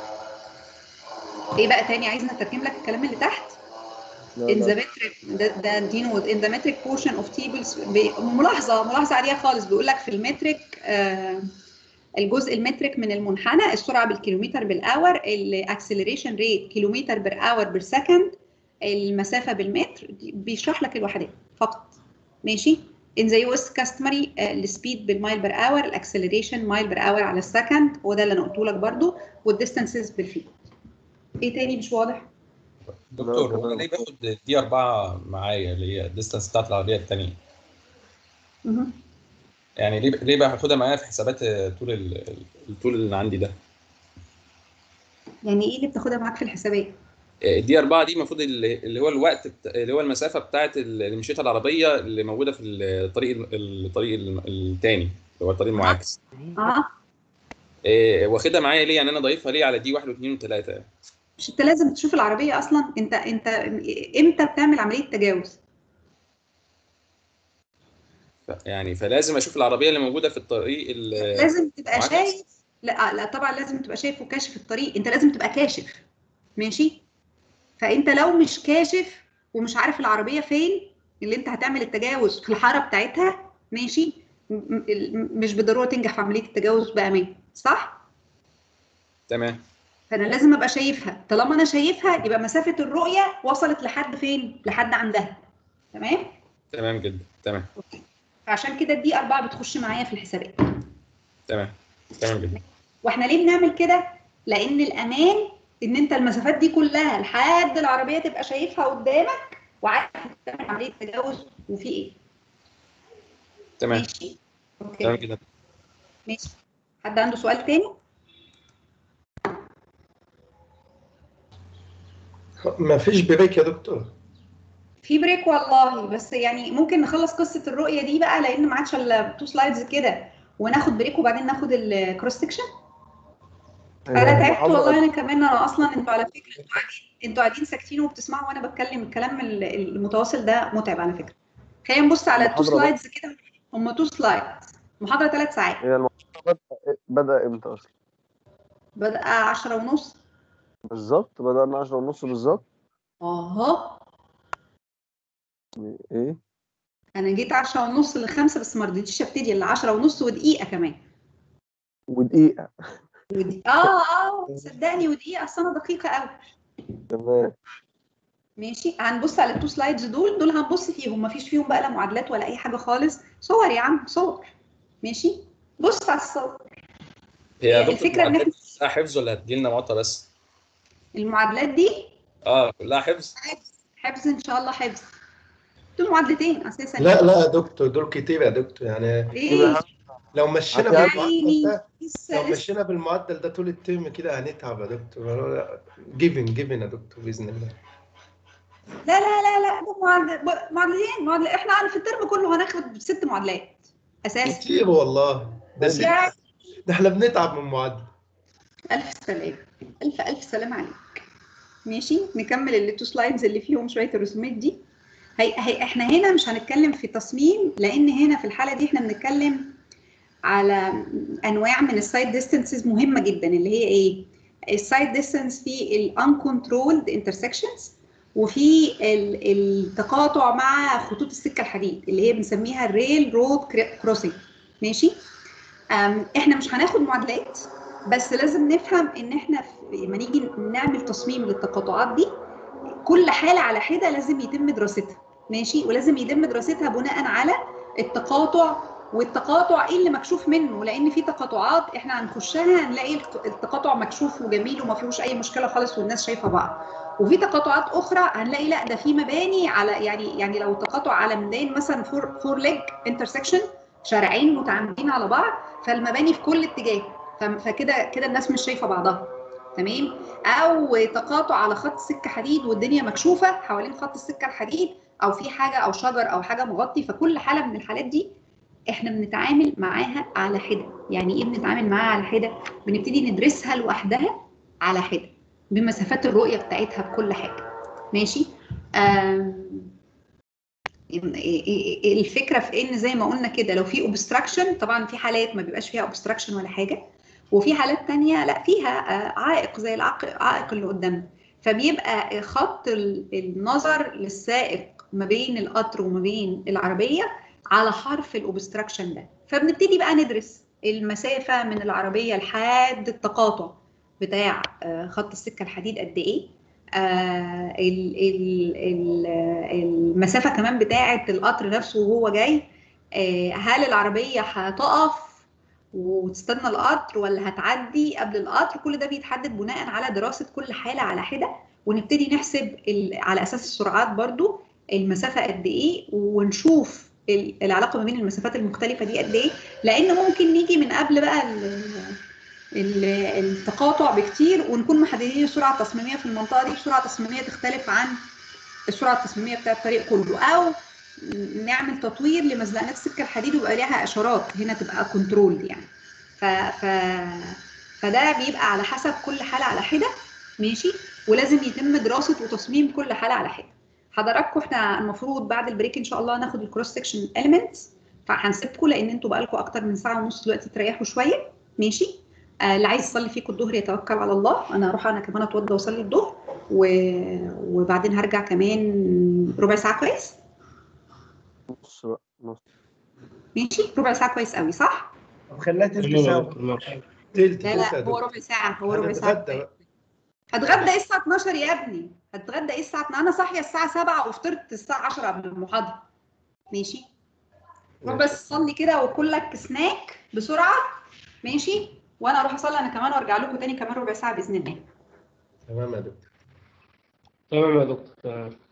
ايه بقى تاني عايزنا نترجم لك الكلام اللي تحت
لا
in the
لا
metric ده ده دي نوت in the metric portion of tables بي- ملاحظه ملاحظه عاديه خالص بيقول لك في المترك آه الجزء المترك من المنحنى السرعه بالكيلومتر بالاور الاكسلريشن ريت كيلومتر بير اور بير سكند المسافه بالمتر دي- بيشرح لك الوحدات فقط ماشي in the US customary آه، السبيد بالمايل بير اور الاكسلريشن مايل بير اور على السكند وده اللي انا قلته لك برده والديستانسز بالفيت ايه تاني مش واضح
دكتور هو انا ليه باخد دي 4 معايا اللي هي الديستانس بتاعت العربيه الثانيه
مهم.
يعني ليه ليه باخدها معايا في حسابات طول ال- الطول اللي عندي ده
يعني ايه اللي بتاخدها معاك في الحسابات
الدي 4 دي المفروض اللي اللي هو الوقت بتا... اللي هو المسافه بتاعت اللي مشيتها العربيه اللي موجوده في الطريق الطريق الثاني اللي هو الطريق المعاكس
اه
إيه، واخدها معايا ليه يعني انا ضايفها ليه على دي 1 و2 و3
مش انت لازم تشوف العربيه اصلا انت انت امتى بتعمل عمليه تجاوز
يعني فلازم اشوف العربيه اللي موجوده في الطريق ال-
لازم تبقى
معاكس.
شايف لا لا طبعا لازم تبقى شايف وكاشف الطريق انت لازم تبقى كاشف ماشي فانت لو مش كاشف ومش عارف العربيه فين اللي انت هتعمل التجاوز في الحاره بتاعتها ماشي م- م- مش بالضروره تنجح في عمليه التجاوز بامان صح
تمام
فانا لازم ابقى شايفها طالما انا شايفها يبقى مسافه الرؤيه وصلت لحد فين لحد عندها تمام
تمام جدا تمام
فعشان كده دي أربعة بتخش معايا في الحسابات
تمام تمام جدا
واحنا ليه بنعمل كده لان الامان ان انت المسافات دي كلها لحد العربيه تبقى شايفها قدامك وعارف تعمل عمليه تجاوز وفي ايه
تمام
ماشي
تمام
اوكي
جدا
ماشي حد عنده سؤال تاني
ما فيش بريك يا دكتور
في بريك والله بس يعني ممكن نخلص قصه الرؤيه دي بقى لان ما عادش الا تو سلايدز كده وناخد بريك وبعدين ناخد الكروس سكشن انا تعبت والله انا كمان انا اصلا انتوا على فكره انتوا قاعدين انتوا قاعدين ساكتين وبتسمعوا وانا بتكلم الكلام ال- المتواصل ده متعب على فكره خلينا نبص على التو
المحاضرة
سلايدز كده هم تو سلايدز محاضره ثلاث ساعات
هي المحاضرة بدأ بدأ امتى اصلا؟
بدأ 10 ونص
بالظبط بدأنا 10 ونص بالظبط
اهو
ايه
انا جيت 10 ونص للخمسه بس ما رضيتش ابتدي الا 10 ونص ودقيقه كمان
ودقيقة
ودي اه اه صدقني ودقيقه اصل انا دقيقه قوي
تمام
ماشي هنبص على التو سلايدز دول دول هنبص فيهم مفيش فيهم بقى لا معادلات ولا اي حاجه خالص صور يا عم صور ماشي بص على الصور
هي يا
هي
دكتور
الفكرة إن
المعادلات كلها حفظ ولا هتجيلنا معطى بس؟
المعادلات دي
اه كلها حفظ
حفظ حفظ ان شاء الله حفظ دول معادلتين اساسا
لا لا يا دكتور دول كتير يا دكتور يعني
ايه
لو مشينا
هتعمل-
بالمعدل ده
لسه
لو
لسه
مشينا بالمعدل ده طول الترم كده هنتعب يا دكتور جيفن جيفن يا دكتور باذن الله
لا لا لا لا ده معادل معادلتين معادل احنا في الترم كله هناخد ست معادلات اساسا
كتير والله ده ست
يعني
ده احنا بنتعب من معدل
الف سلام الف الف سلام عليك ماشي نكمل التو سلايدز اللي فيهم شويه الرسومات دي هي هي احنا هنا مش هنتكلم في تصميم لان هنا في الحاله دي احنا بنتكلم على انواع من السايد ديستانسز مهمه جدا اللي هي ايه السايد ديستانس في الانكونترولد انترسكشنز وفي ال- التقاطع مع خطوط السكه الحديد اللي هي بنسميها الريل رود كروسنج ماشي أم، احنا مش هناخد معادلات بس لازم نفهم ان احنا في- لما نيجي نعمل تصميم للتقاطعات دي كل حاله على حده لازم يتم دراستها ماشي ولازم يتم دراستها بناء على التقاطع والتقاطع ايه اللي مكشوف منه لان في تقاطعات احنا هنخشها هنلاقي الت- التقاطع مكشوف وجميل وما فيهوش اي مشكله خالص والناس شايفه بعض وفي تقاطعات اخرى هنلاقي لا ده في مباني على يعني يعني لو تقاطع على ميدان مثلا فور فور ليج انترسكشن شارعين متعامدين على بعض فالمباني في كل اتجاه ف- فكده كده الناس مش شايفه بعضها تمام او تقاطع على خط سكه حديد والدنيا مكشوفه حوالين خط السكه الحديد او في حاجه او شجر او حاجه مغطي فكل حاله من الحالات دي احنا بنتعامل معاها على حده يعني ايه بنتعامل معاها على حده بنبتدي ندرسها لوحدها على حده بمسافات الرؤيه بتاعتها بكل حاجه ماشي آم، الفكره في ان زي ما قلنا كده لو في اوبستراكشن طبعا في حالات ما بيبقاش فيها اوبستراكشن ولا حاجه وفي حالات تانية لا فيها آه، عائق زي العائق عائق اللي قدامنا فبيبقى خط ال- النظر للسائق ما بين القطر وما بين العربيه على حرف الاوبستراكشن ده فبنبتدي بقى ندرس المسافه من العربيه لحد التقاطع بتاع آه، خط السكه الحديد قد ايه آه، ال- ال- ال- المسافه كمان بتاعه القطر نفسه وهو جاي آه، هل العربيه هتقف وتستنى القطر ولا هتعدي قبل القطر كل ده بيتحدد بناء على دراسه كل حاله على حده ونبتدي نحسب ال- على اساس السرعات برضو المسافه قد ايه ونشوف ال- العلاقه ما بين المسافات المختلفه دي قد ايه لان ممكن نيجي من قبل بقى ال- ال- التقاطع بكتير ونكون محددين السرعه التصميميه في المنطقه دي بسرعه تصميميه تختلف عن السرعه التصميميه بتاع الطريق كله او نعمل تطوير لمزلقانات السكه الحديد ويبقى ليها اشارات هنا تبقى كنترول يعني ف... ف... فده بيبقى على حسب كل حاله على حده ماشي ولازم يتم دراسه وتصميم كل حاله على حده حضراتكم احنا المفروض بعد البريك ان شاء الله ناخد الكروس سكشن اليمنتس فهنسيبكم لان انتوا بقالكم اكتر من ساعه ونص دلوقتي تريحوا شويه ماشي آه اللي عايز يصلي فيكم الظهر يتوكل على الله انا هروح انا كمان اتوضى واصلي الظهر و... وبعدين هرجع كمان ربع ساعه كويس
نص بقى نص
ماشي ربع ساعه كويس قوي صح
طب خليها تلت
تمام يا
ساعة
دكتور ماشي تلت
لا
تلت
لا
يا
هو
دكتور
ربع ساعه هو ربع ساعه
هنتغدى بقى
هتغدى ايه الساعه 12 يا ابني هتغدى ايه الساعه 12 انا صاحيه الساعه 7 وفطرت الساعه 10 قبل المحاضره ماشي روح بس صلي كده وكل لك سناك بسرعه ماشي وانا اروح اصلي انا كمان وارجع لكم تاني كمان ربع ساعه باذن الله
تمام يا دكتور
تمام يا دكتور تمام